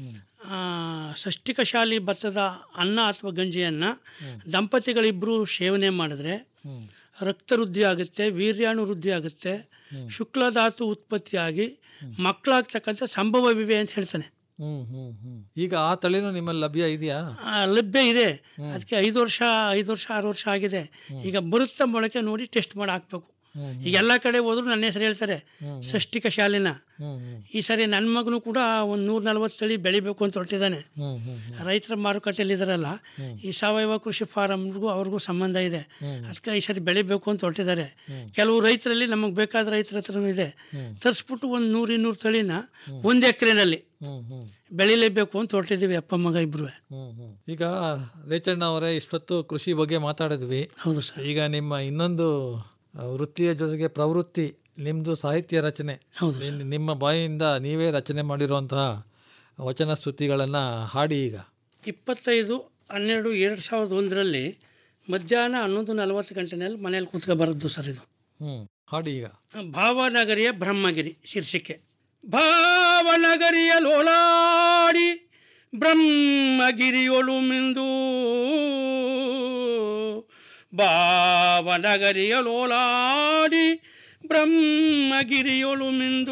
ಆ, ಷಷ್ಟಿಕ ಶಾಲಿ ಭತ್ತದ ಅನ್ನ ಅಥವಾ ಗಂಜಿಯನ್ನು ದಂಪತಿಗಳಿಬ್ಬರು ಸೇವನೆ ಮಾಡಿದ್ರೆ ರಕ್ತ ವೃದ್ಧಿ ಆಗುತ್ತೆ ವೀರ್ಯಾಣು ವೃದ್ಧಿ ಆಗುತ್ತೆ ಶುಕ್ಲಧಾತು ಉತ್ಪತ್ತಿಯಾಗಿ ಮಕ್ಕಳಾಗ್ತಕ್ಕಂಥ ಸಂಭವವಿವೆ ಅಂತ ಹೇಳ್ತಾನೆ ಹ್ಮ್ ಹ್ಮ್ ಹ್ಮ್ ಈಗ ಆ ತಳಿನೂ ನಿಮ್ಮಲ್ಲಿ ಲಭ್ಯ ಇದೆಯಾ ಆ, ಲಭ್ಯ ಇದೆ ಅದಕ್ಕೆ ಐದು ವರ್ಷ ಐದು ವರ್ಷ ಆರು ವರ್ಷ ಆಗಿದೆ ಈಗ ಬರುತ್ತಾ ಮೊಳಕೆ ನೋಡಿ ಟೆಸ್ಟ್ ಮಾಡಿ ಹಾಕ್ಬೇಕು ಈಗ ಎಲ್ಲ ಕಡೆ ಹೋದ್ರು ನನ್ನ ಹೆಸರು ಹೇಳ್ತಾರೆ ಷಷ್ಟಿಕ ಶಾಲಿನ ಈ ಸರಿ ನನ್ನ ಮಗನು ಕೂಡ ಒಂದು ನೂರ ನಲ್ವತ್ತು ತಳಿ ಬೆಳಿಬೇಕು ಅಂತ ಹೊರಟಿದ್ದಾನೆ ಹ್ಮ್ ಹ್ಮ್ ರೈತರ ಮಾರುಕಟ್ಟೆಯಲ್ಲಿ ಇದಾರಲ್ಲ ಈ ಸಾವಯವ ಕೃಷಿ ಫಾರಮ್ಗೂ ಅವ್ರಿಗೂ ಸಂಬಂಧ ಇದೆ ಅದಕ್ಕೆ ಈ ಸರಿ ಬೆಳಿಬೇಕು ಅಂತ ಹೊರಟಿದ್ದಾರೆ ಕೆಲವು ರೈತರಲ್ಲಿ ನಮಗೆ ಬೇಕಾದ ರೈತರ ಹತ್ರನೂ ಇದೆ ತರಿಸ್ಬಿಟ್ಟು ಒಂದು ನೂರು ಇನ್ನೂರು ತಳಿನ ಒಂದು ಎಕರೆನಲ್ಲಿ ಹ್ಮ್ ಹ್ಮ್ ಬೆಳಿಲೇಬೇಕು ಅಂತ ಹೊರಟಿದ್ದೀವಿ ಅಪ್ಪ ಮಗ ಇಬ್ರು ಹ್ಮ್ ಹ್ಮ್ ಈಗ ರೇಚಣ್ಣ ಅವರೇ ಇಷ್ಟೊತ್ತು ಕೃಷಿ ಬಗ್ಗೆ ಮಾತಾಡಿದ್ವಿ ಹೌದು ಸರ್ ಈಗ ನಿಮ್ಮ ಇನ್ನೊಂದು ಆ, ವೃತ್ತಿಯ ಜೊತೆಗೆ ಪ್ರವೃತ್ತಿ ನಿಮ್ಮದು ಸಾಹಿತ್ಯ ರಚನೆ ಹೌದು ನಿಮ್- ನಿಮ್ಮ ಬಾಯಿಯಿಂದ ನೀವೇ ರಚನೆ ಮಾಡಿರುವಂತಹ ವಚನ ಸ್ತುತಿಗಳನ್ನು ಹಾಡಿ ಈಗ ಇಪ್ಪತ್ತೈದು ಹನ್ನೆರಡು ಎರಡು ಸಾವಿರದ ಒಂದರಲ್ಲಿ ಮಧ್ಯಾಹ್ನ ಹನ್ನೊಂದು ನಲವತ್ತು ಗಂಟೆನಲ್ಲಿ ಮನೇಲಿ ಕೂತ್ಕೊ ಬರದ್ದು ಸರ್ ಇದು ಹ್ಮ್ ಹಾಡಿ ಈಗ ಭಾವನಗರಿಯ ಬ್ರಹ್ಮಗಿರಿ ಶೀರ್ಷಿಕೆ ಭಾವನಗರಿಯ ಲೋಲಾಡಿ ಬ್ರಹ್ಮಗಿರಿಯೊಳು ಮಿಂದು ಭಾವನಗರಿಯ ಲೋಲಾಡಿ ಬ್ರಹ್ಮಗಿರಿಯೊಳು ಮಿಂದು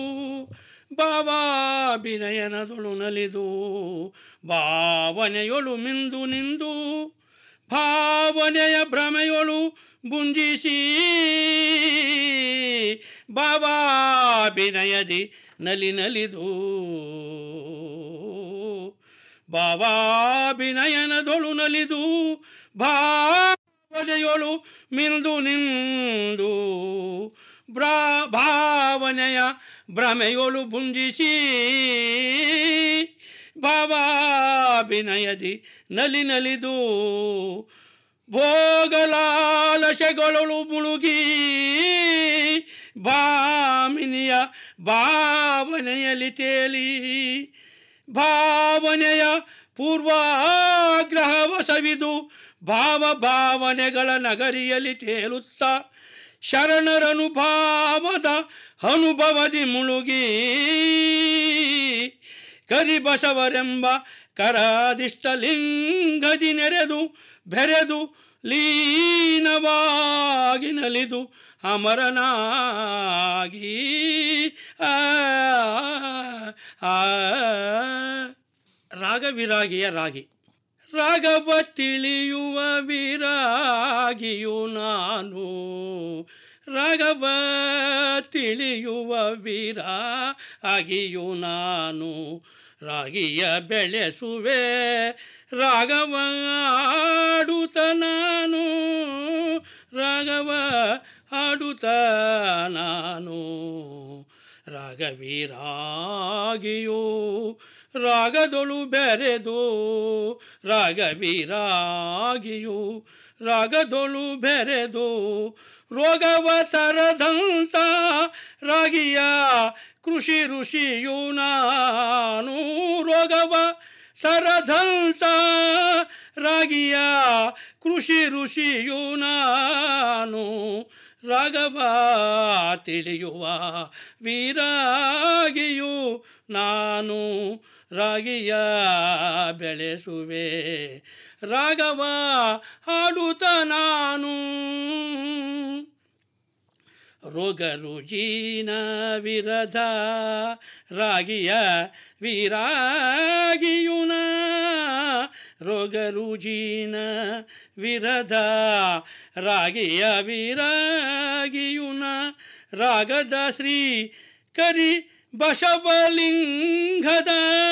ಭಾವಾಭಿನಯನದೊಳು ನಲಿದು ಭಾವನೆಯೊಳು ಮಿಂದು ನಿಂದು ಭಾವನೆಯ ಭ್ರಮೆಯೊಳು ಬುಂಜಿಸಿ ಭಾವಾಭಿನಯದಿ ನಲಿ ನಲಿದು ಭಾವಾಭಿನಯನದೊಳು ನಲಿದು ಭಾವನೆಯೊಳು ಮಿಂದು ನಿಂದು ಬ್ರಾ ಭಾವನೆಯ ಭ್ರಮೆಯೊಳು ಬುಂಜಿಸಿ ಭಾವಾಭಿನಯದಿ ನಲಿ ನಲಿದು ಭೋಗಲಾಲಸೆಗಳೊಳು ಮುಳುಗಿ ಭಾಮಿನಿಯ ಭಾವನೆಯಲ್ಲಿ ತೇಲಿ ಭಾವನೆಯ ಪೂರ್ವಾಗ್ರಹವ ಸವಿದು ಭಾವ ಭಾವನೆಗಳ ನಗರಿಯಲ್ಲಿ ತೇಲುತ್ತ ಶರಣರನುಭಾವದ ಅನುಭವದಿ ಮುಳುಗಿ ಕರಿಬಸವರೆಂಬ ಕರಾದಿಷ್ಟಲಿಂಗದಿ ನೆರೆದು ಬೆರೆದು ಲೀನವಾಗಿ ನಲಿದು ಅಮರನಾಗಿ ಆ, ಆ, ರಾಗವಿರಾಗಿಯ ರಾಗಿ ರಾಗವ ತಿಳಿಯುವ ವಿರಾಗಿಯು ನಾನು ರಾಗವ ತಿಳಿಯುವ ವಿರಾಗಿಯು ನಾನು ರಾಗಿಯ ಬೆಳೆಸುವೆ ರಾಗವ ಆಡುತ್ತ ನಾನು ರಾಗವ ಆಡುತ್ತ ನಾನು ರಾಗವಿರಾಗಿಯು ರಾಗದೊಳು ಬೆರೆದು ರಾಗವಿರಾಗಿಯು ರಾಗದೊಳು ಬೆರೆದು ರೋಗವ ತರದಂತ ರಾಗಿಯ ಕೃಷಿ ಋಷಿಯು ನಾನು ರೋಗವ ತರದಂತ ರಾಗಿಯ ಕೃಷಿ ಋಷಿಯು ನಾನು ರಾಗವ ತಿಳಿಯುವ ವೀರಾಗಿಯು ನಾನು ರಾಗಿಯ ಬೆಳೆಸುವೆ ರಾಗವ ಹಾಡುತ್ತ ನಾನು ರೋಗ ರುಜಿನ ವಿರದ ರಾಗಿಯ ವಿರಾಗಿಯುನ ರೋಗ ರುಜಿನ ವಿರದ ರಾಗಿಯ ವಿರಾಗಿಯುನ ರಾಗದ ಶ್ರೀ ಕರಿ ಬಸವಲಿಂಗದ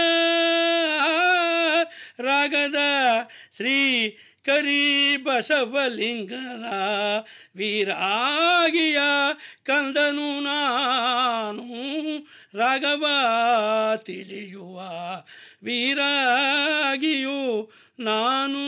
ರಾಗದ ಶ್ರೀ ಕರಿ ಬಸವಲಿಂಗದ ವೀರಾಗಿಯ ಕಂದನು ನಾನು ರಾಘವ ತಿಳಿಯುವ ವೀರಾಗಿಯು ನಾನು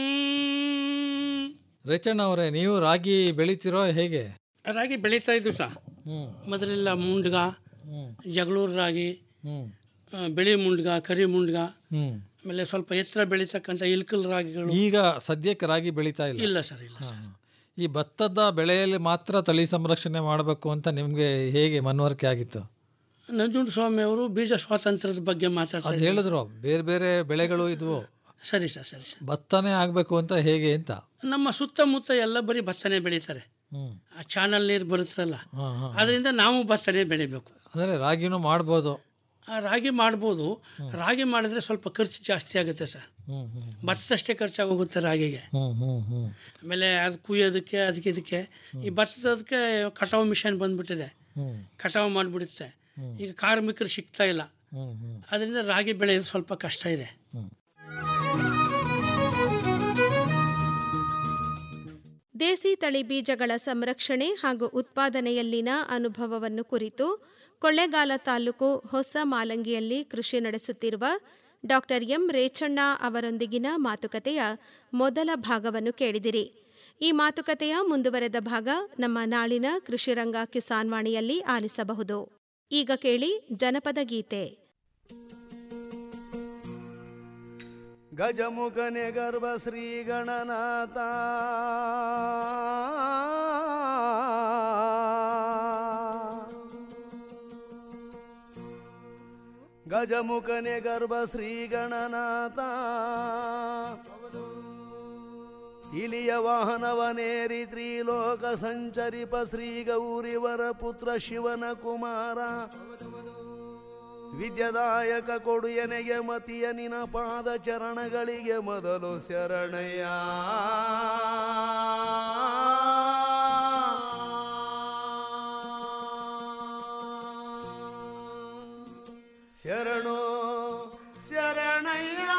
ರೇಚಣ್ಣ ಅವರೇ ನೀವು ರಾಗಿ ಬೆಳಿತೀರೋ ಹೇಗೆ ರಾಗಿ ಬೆಳೀತಾ ಇದ್ದು ಸಹ ಹ್ಮ್ ಮೊದಲೆಲ್ಲ ಮುಂಡ್ಗ ಹ್ಮ್ ಜಗಳೂರು ರಾಗಿ ಹ್ಮ್ ಆ, ಬಿಳಿ ಮುಂಡ್ಗ ಕರಿ ಮುಂಡ್ಗ ಹ್ಮ್ ಆಮೇಲೆ ಸ್ವಲ್ಪ ಎತ್ತರ ಬೆಳೀತಕ್ಕಂಥ ಇಲ್ಕಲ್ ರಾಗಿಗಳು ಈಗ ಸದ್ಯಕ್ಕೆ ರಾಗಿ ಬೆಳೀತಾ ಇಲ್ಲ ಇಲ್ಲ ಸರ್ ಇಲ್ಲ ಹಾ, ಹಾ. ಈ ಭತ್ತದ ಬೆಳೆಯಲ್ಲಿ ಮಾತ್ರ ತಳಿ ಸಂರಕ್ಷಣೆ ಮಾಡಬೇಕು ಅಂತ ನಿಮ್ಗೆ ಹೇಗೆ ಮನವರಿಕೆ ಆಗಿತ್ತು ನಂಜುಂಡ ಸ್ವಾಮಿ ಅವರು ಬೀಜ ಸ್ವಾತಂತ್ರ್ಯದ ಬಗ್ಗೆ ಮಾತಾಡ್ತಾ ಅದು ಇದ್ರು. ಹೇಳಿದ್ರು ಬೇರೆ ಬೇರೆ ಬೆಳೆಗಳು ಇದ್ವು ಸರಿ ಸರ್ ಸರಿ ಸರ್ ಭತ್ತನೇ ಆಗ್ಬೇಕು ಅಂತ ಹೇಗೆ ಅಂತ ನಮ್ಮ ಸುತ್ತಮುತ್ತ ಎಲ್ಲ ಬರೀ ಭತ್ತನೇ ಬೆಳೀತಾರೆ ಹ್ಮ್. ಆ ಚಾನಲ್ ನೀರು ಬರುತ್ತಲ್ಲ ಹಾಂ ಹಾಂ ಅದರಿಂದ ನಾವು ಭತ್ತನೇ ಬೆಳಿಬೇಕು ಅಂದರೆ ರಾಗಿನೂ ಮಾಡ್ಬೋದು ಆ ರಾಗಿ ಮಾಡ್ಬೋದು ರಾಗಿ ಮಾಡಿದ್ರೆ ಸ್ವಲ್ಪ ಖರ್ಚು ಜಾಸ್ತಿ ಆಗುತ್ತೆ ಸರ್ ಹ್ಞೂ ಹ್ಞೂ ಭತ್ತದಷ್ಟೇ ಖರ್ಚಾಗೋಗುತ್ತೆ ರಾಗಿಗೆ ಹ್ಞೂ ಹ್ಞೂ ಹ್ಞೂ ಆಮೇಲೆ ಅದು ಕುಯ್ಯೋದಕ್ಕೆ ಅದಕ್ಕೆ ಇದಕ್ಕೆ ಈ ಭತ್ತದಕ್ಕೆ ಕಟಾವು ಮಿಷನ್ ಬಂದ್ಬಿಟ್ಟಿದೆ ಹ್ಞೂ ಕಟಾವು ಮಾಡಿಬಿಡುತ್ತೆ ಈಗ ಕಾರ್ಮಿಕರು ಸಿಗ್ತಾ ಇಲ್ಲ ಹ್ಞೂ ಹ್ಞೂ ಅದರಿಂದ ರಾಗಿ ಬೆಳೆಯೋದು ಸ್ವಲ್ಪ ಕಷ್ಟ ಇದೆ ದೇಸಿ ತಳಿ ಬೀಜಗಳ ಸಂರಕ್ಷಣೆ ಹಾಗೂ ಉತ್ಪಾದನೆಯಲ್ಲಿನ ಅನುಭವವನ್ನು ಕುರಿತು ಕೊಳ್ಳೇಗಾಲ ತಾಲೂಕು ಹೊಸ ಮಾಲಂಗಿಯಲ್ಲಿ ಕೃಷಿ ನಡೆಸುತ್ತಿರುವ ಡಾಕ್ಟರ್ ಎಂ ರೇಚಣ್ಣ ಅವರೊಂದಿಗಿನ ಮಾತುಕತೆಯ ಮೊದಲ ಭಾಗವನ್ನು ಕೇಳಿದಿರಿ ಈ ಮಾತುಕತೆಯ ಮುಂದುವರೆದ ಭಾಗ ನಮ್ಮ ನಾಳಿನ ಕೃಷಿರಂಗ ಕಿಸಾನ್ ವಾಣಿಯಲ್ಲಿ ಆಲಿಸಬಹುದು ಈಗ ಕೇಳಿ ಜನಪದ ಗೀತೆ ಗಜಮುಖನೆ ಗರ್ಭ ಶ್ರೀ ಗಣನಾಥ ಗಜಮುಖನೆ ಗರ್ಭ ಶ್ರೀ ಗಣನಾಥ ಇಲಿಯ ವಾಹನವನೇರಿ ತ್ರಿಲೋಕ ಸಂಚರಿಪ ಶ್ರೀ ಗೌರಿವರ ಪುತ್ರ ಶಿವನ ಕುಮಾರ ವಿದ್ಯದಾಯಕ ಕೊಡುಯನೆಗೆ ಮತಿಯ ನಿನ ಪಾದ ಚರಣಗಳಿಗೆ ಮೊದಲು ಶರಣಯ್ಯ ಶರಣು ಶರಣಯ್ಯ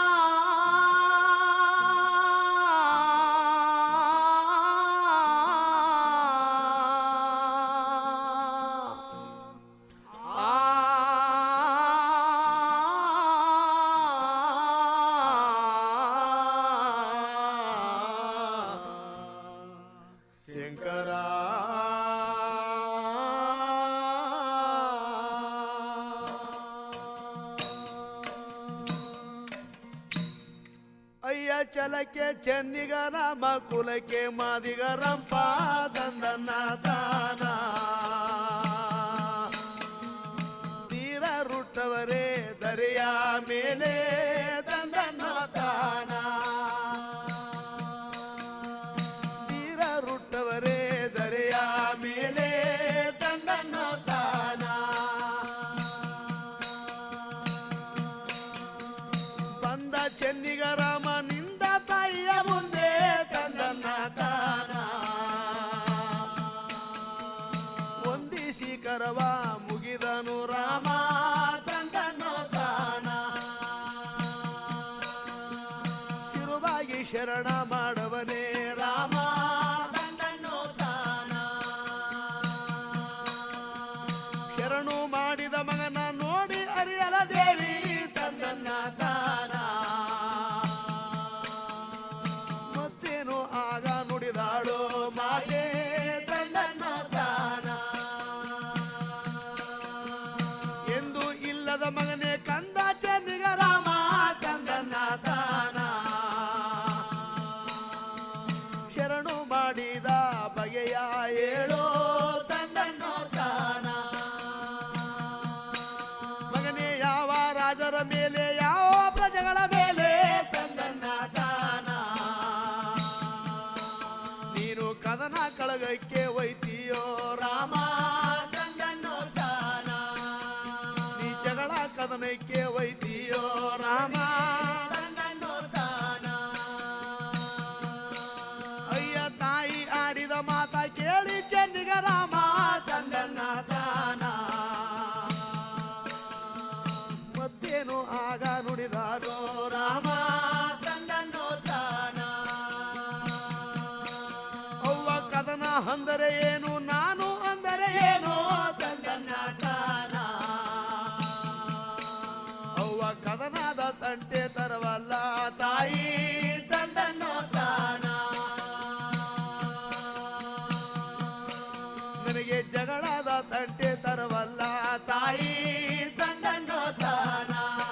ಶಂಕರ ಅಯ್ಯ ಚಲಕ್ಕೆ ಚೆನ್ನಿಗರ ಮಕುಲಕ್ಕೆ ಮಾದಿಗರಂಪ ದಂದನ್ನ ತಾನ ತೀರ ರುಟ್ಟವರೇ ದರಿಯ ಮೇಲೆ ದಂದನ್ನ ತಾನ ತೀರ ರುಟ್ಟವರೇ ದರಿಯ ಮೇಲೆ ದಂದನ್ನ ತಾನ ಬಂದ ಚೆನ್ನಿಗರಾಮನಿಂದ ತಾಯಿಯ ಮುಂದೆ ತಂದನ್ನ ತಾನ ಒಂದಿಸಿ ಕರವ ಮುಗಿದನು ರಾಮ ತಂದನ್ನು ತಾನ ಶಿರುವಾಗಿ ಶರಣ ಮಾಡವನೇ ರಾಮ ತಂದನ್ನು ತಾನ ಶರಣು ಮಾಡಿದ ಮಗನ ನೋಡಿ ಅರಿಯಲ ದೇವಿ ತಂದನ್ನ ತಾನ ಮತ್ತೇನು ಆಗ ನುಡಿದಾಳು ಮಾತೆ ತಂದನ್ನ ತಾನ ಎಂದು ಇಲ್ಲದ ಮಗನೇ ಕಂದ ಚೆನ್ನಿಗ ರಾಮ ತಂದನ್ನ ತಾನ ಶರಣು ಮಾಡಿದ ಬಗೆಯ ಏಳೋ ತಂದನ್ನು ತಾನ ಮಗನೇ ಯಾವ ರಾಜರ ಮೇಲೆ ಯಾವ ಪ್ರಜೆಗಳ ಮೇಲೆ ತಂದನ್ನ ತಾನ ನೀನು ಕದನ ಕಳಗಕ್ಕೆ ಒಯ್ತೀಯೋ ರಾಮ ತಂದನ್ನು ತಾನ ನೀ ಜಗಳ ಕದನಕ್ಕೆ ಒಯ್ತೀಯೋ ರಾಮ ತಂದನ್ನು ತಾನ ಅಯ್ಯ ತಾಯಿ ಆಡಿದ ಮಾತ ಕೇಳಿ ಚೆನ್ನಿಗ ರಾಮ ತಂದನ್ನ ತಾನ ಮತ್ತೇನು ಆಗ ನುಡಿದಾರೋ ರಾಮ ತಂದನ್ನು ತಾನ ಅವ್ವ ಕದನ ಅಂದರೆ ಏನು ನಾನು ಅಂದರೆ ಏನು ತಂದನ್ನ ತಾನ ಅವ್ವ ಕದನದ ತಂಟೆ ತರವಲ್ಲ ತಾಯಿ ತಂದನ್ನು ತಾನ ನನಗೆ ಜಗಳದ ತಂಟೆ ತರವಲ್ಲ ತಾಯಿ ತಂದನ್ನು ತಾನ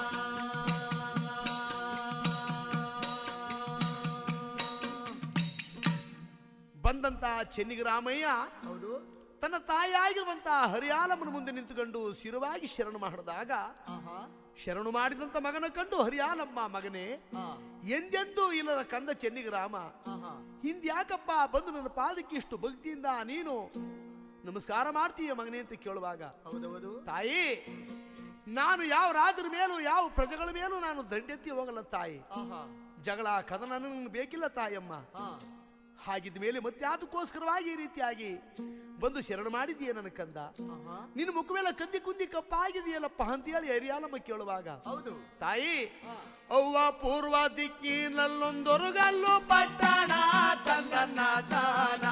ಬಂದಂತ ಚೆನ್ನಿಗರಾಮಯ್ಯ ಹೌದು ತನ್ನ ತಾಯಿಯಾಗಿರುವಂತಹ ಹರಿಯಾಲಮ್ಮನ ಮುಂದೆ ನಿಂತುಕೊಂಡು ಶಿರವಾಗಿ ಶರಣು ಮಾಡಿದಾಗ ಶರಣು ಮಾಡಿದಂತ ಮಗನ ಕಂಡು ಹರಿಯಾಲಮ್ಮ ಮಗನೇ ಎಂದೆಂದೂ ಇಲ್ಲದ ಕಂದ ಚೆನ್ನಿಗ್ರಾಮ ಹಿಂದ್ಯಾಕಪ್ಪ ಬಂದು ನನ್ನ ಪಾದಕ್ಕೆ ಇಷ್ಟು ಭಕ್ತಿಯಿಂದ ನೀನು ನಮಸ್ಕಾರ ಮಾಡ್ತೀಯ ಮಗನೇ ಅಂತ ಕೇಳುವಾಗ ಹೌದೌದು ತಾಯಿ ನಾನು ಯಾವ ರಾಜರ ಮೇಲೂ ಯಾವ ಪ್ರಜೆಗಳ ಮೇಲೂ ನಾನು ದಂಡೆತ್ತಿ ಹೋಗಲ್ಲ ತಾಯಿ ಆಹಾ ಜಗಳ ಕದನ ನನಗೆ ಬೇಕಿಲ್ಲ ತಾಯಮ್ಮ ಹಾ ಹಾಗಿದ್ದ ಮೇಲೆ ಮತ್ತೆ ಅದಕ್ಕೋಸ್ಕರವಾಗಿ ಈ ರೀತಿಯಾಗಿ ಬಂದು ಶರಣ ಮಾಡಿದೀಯ ನನ್ನ ಕಂದ ಆಹಾ ನಿನ್ನ ಮುಖವೆಲ್ಲ ಕಂದಿ ಕುಂದಿ ಕಪ್ಪಾಗಿದೆಯಲ್ಲಪ್ಪ ಅಂತ ಹೇಳಿ ಹರಿಯಾಲಮ್ಮ ಕೇಳುವಾಗ ಹೌದು ತಾಯಿ ಅವ್ವ ಪೂರ್ವ ದಿಕ್ಕಿನಲ್ಲೊಂದೊರುಗಲ್ಲು ಪಟ್ಟಣ ಚಂದನ್ನ ತಾನ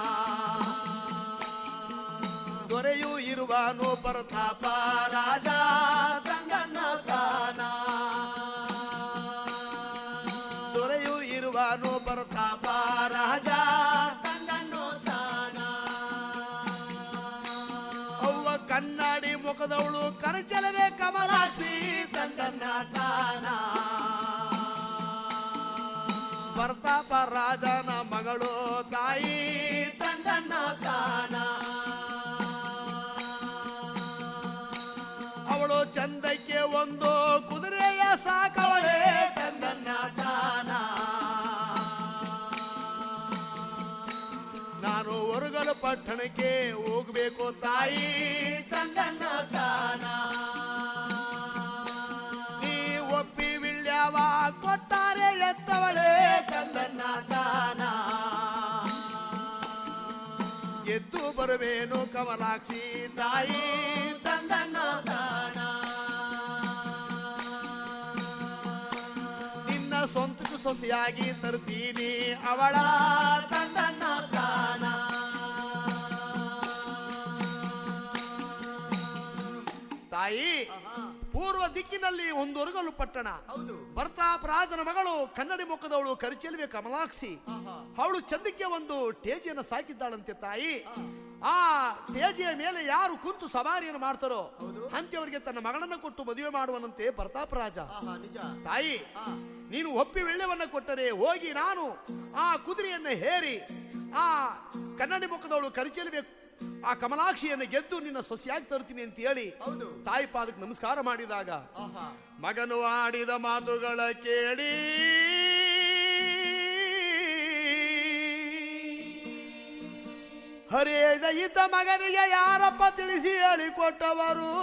ದೊರೆಯೂ ಇರುವನು ಪ್ರತಾಪ ರಾಜ ಚಂದನ್ನ ತಾನ ದೊರೆಯೂ ಇರುವನು ಪ್ರತಾಪ ರಾಜ ಚಂದನ್ನು ತಾನ ಅವ್ವ ಕನ್ನಡಿ ಮುಖದವಳು ಕರಚಲವೇ ಕಮಲಾಕ್ಷಿ ಚಂದನ್ನ ತಾನ ಪ್ರತಾಪ ರಾಜನ ಮಗಳು ತಾಯಿ ಚಂದನ್ನ ತಾನ ಅವಳು ಚಂದಕ್ಕೆ ಒಂದು ಕುದುರೆಯ ಸಾಕವಳೆ ಚಂದನ್ನ ತಾನ ನಾನು ಹೊರಗಲು ಪಟ್ಟಣಕ್ಕೆ ಹೋಗ್ಬೇಕು ತಾಯಿ ಚಂದನ್ನ ತಾನ ನೀ ಒಪ್ಪಿ ವಿಳ್ಯವ ಕೊಟ್ಟಾರೆ ಎತ್ತವಳೆ ಚಂದನ್ನ ತಾನ ಎದ್ದು ಬರುವೇನು ಕಮಲಾಕ್ಷಿ ತಾಯಿ ಚಂದನ್ನ ತಾನ ನಿನ್ನ ಸ್ವಂತಕ್ಕೆ ಸೊಸೆಯಾಗಿ ತರ್ತೀನಿ ಅವಳ ತಂದನ್ನ ತಾನ ತಾಯಿ ಪೂರ್ವ ದಿಕ್ಕಿನಲ್ಲಿ ಒಂದೊರಗಲು ಪಟ್ಟಣ ಹೌದು ಬರ್ತಾಪ ರಾಜನ ಮಗಳು ಕನ್ನಡಿ ಮುಖದವಳು ಕರಿಚೆಲುವೆ ಕಮಲಾಕ್ಷಿ ಅವಳು ಚಂದಕ್ಕೆ ಒಂದು ಟೇಜಿಯನ್ನು ಸಾಕಿದ್ದಾಳಂತೆ ತಾಯಿ ಆ ಟೇಜಿಯ ಮೇಲೆ ಯಾರು ಕುಂತು ಸವಾರಿಯನ್ನು ಮಾಡ್ತಾರೋ ಅಂತ್ಯವರಿಗೆ ತನ್ನ ಮಗಳನ್ನ ಕೊಟ್ಟು ಮದುವೆ ಮಾಡುವನಂತೆ ಪ್ರತಾಪ ರಾಜ ಆಹಾ ನಿಜ ತಾಯಿ ನೀನು ಒಪ್ಪಿ ವೆಳ್ಳೆವನ್ನ ಕೊಟ್ಟರೆ ಹೋಗಿ ನಾನು ಆ ಕುದುರೆಯನ್ನ ಹೇರಿ ಆ ಕನ್ನಡಿ ಮುಖದವಳು ಕರಿಚೆಲುವೆ ಆ ಕಮಲಾಕ್ಷಿಯನ್ನು ಗೆದ್ದು ನಿನ್ನ ಸೊಸೆಯಾಗಿ ತರ್ತೀನಿ ಅಂತ ಹೇಳಿ ಹೌದು ತಾಯಿ ಪಾದಕ್ಕೆ ನಮಸ್ಕಾರ ಮಾಡಿದಾಗ ಆಹಾ ಮಗನು ಆಡಿದ ಮಾತುಗಳ ಕೇಳಿ ಹರಿಯದ ಇದ್ದ ಮಗನಿಗೆ ಯಾರಪ್ಪ ತಿಳಿಸಿ ಹೇಳಿಕೊಟ್ಟವರು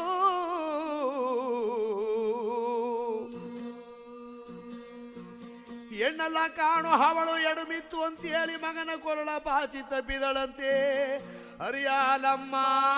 ಹೆಣ್ಣೆಲ್ಲ ಕಾಣು ಅವಳು ಎಡುಮಿತ್ತು ಅಂತ ಹೇಳಿ ಮಗನ ಕೊರಳ ಬಾಚಿ ತಪ್ಪಿದಳಂತೆ ಹರಿಯಾಲಮ್ಮ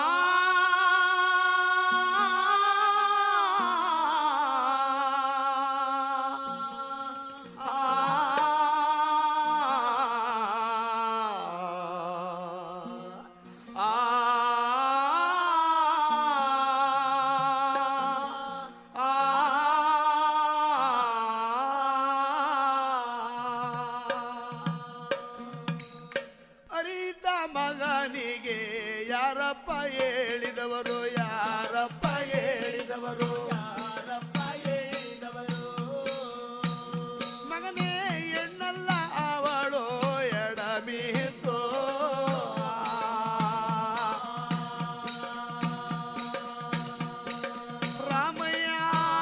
ಅರಿತ ಮಗನಿಗೆ ಯಾರಪ್ಪ ಹೇಳಿದವರು ಯಾರಪ್ಪ ಹೇಳಿದವರು ಯಾರಪ್ಪ ಹೇಳಿದವರು ಮಗನೇ ಹೆಣ್ಣಲ್ಲ ಅವಳು ಎಡಮಿತ್ತು ರಾಮಯ್ಯ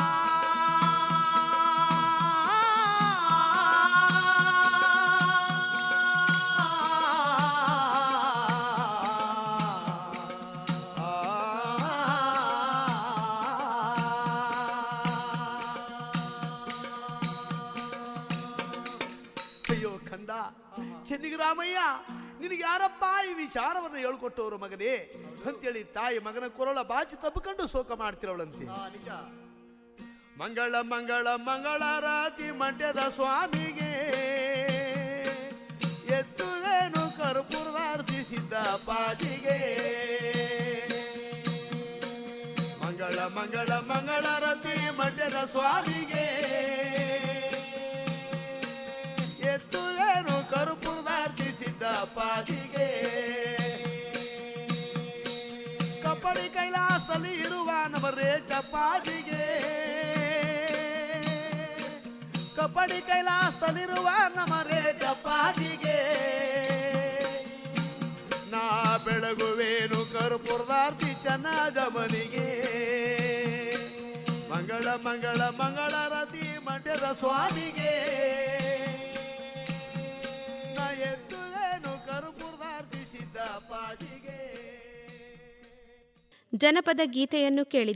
ಅಯ್ಯೋ ಕಂದ ಚೆನ್ನಿಗರಾಮಯ್ಯ ನಿನಗೆ ಯಾರಪ್ಪ ಈ ವಿಚಾರವನ್ನು ಹೇಳ್ಕೊಟ್ಟವರು ಮಗನೇ ಅಂತೇಳಿ ತಾಯಿ ಮಗನ ಕೊರಳ ಬಾಚಿ ತಬ್ಬಿಕೊಂಡು ಶೋಕ ಮಾಡ್ತಿರವಳಂತೆ ಆ ನಿಜ ಮಂಗಳ ಮಂಗಳ ಮಂಗಳಾರಾತಿ ಮಂಡ್ಯದ ಸ್ವಾಮಿಗೆ ಎತ್ತುವೇನು ಕರ್ಪೂರದಾರ್ತಿ ಸಿದ್ಧ ಪಾಜಿಗೆ ಮಂಗಳ ಮಂಗಳ ಮಂಗಳಾರತಿ ಮಂಡ್ಯದ ಸ್ವಾಮಿಗೆ ಎತ್ತುವೇನು ಕರ್ಪೂರದಾರ್ತಿ ಸಿದ್ಧ ಪಾಜಿಗೆ ಕಪ್ಪಡಿ ಕೈಲಾಸದಲ್ಲಿ ಇರುವ ನವರೇ ಚಪ್ಪಾಜಿಗೆ ಕಪ್ಪಡಿ ಕೈಲಾಸದಲ್ಲಿರುವ ನಮರೇ ಚಪ್ಪಾಜಿಗೆ ನಾ ಬೆಳಗುವೇನು ಕರ್ಪೂರದಾರ್ತಿ ಚೆನ್ನ ಜಮನಿಗೆ ಮಂಗಳ ಮಂಗಳ ಮಂಗಳ ಮಂಗಳಾರತಿ ಮಂಡ್ಯದ ಸ್ವಾಮಿಗೆ ನಾ ಎತ್ತುವೇನು ಕರುಪುರದಾರ್ತಿಸಿದ್ದ ಪಾಜಿಗೆ ಜನಪದ ಗೀತೆಯನ್ನು ಕೇಳಿ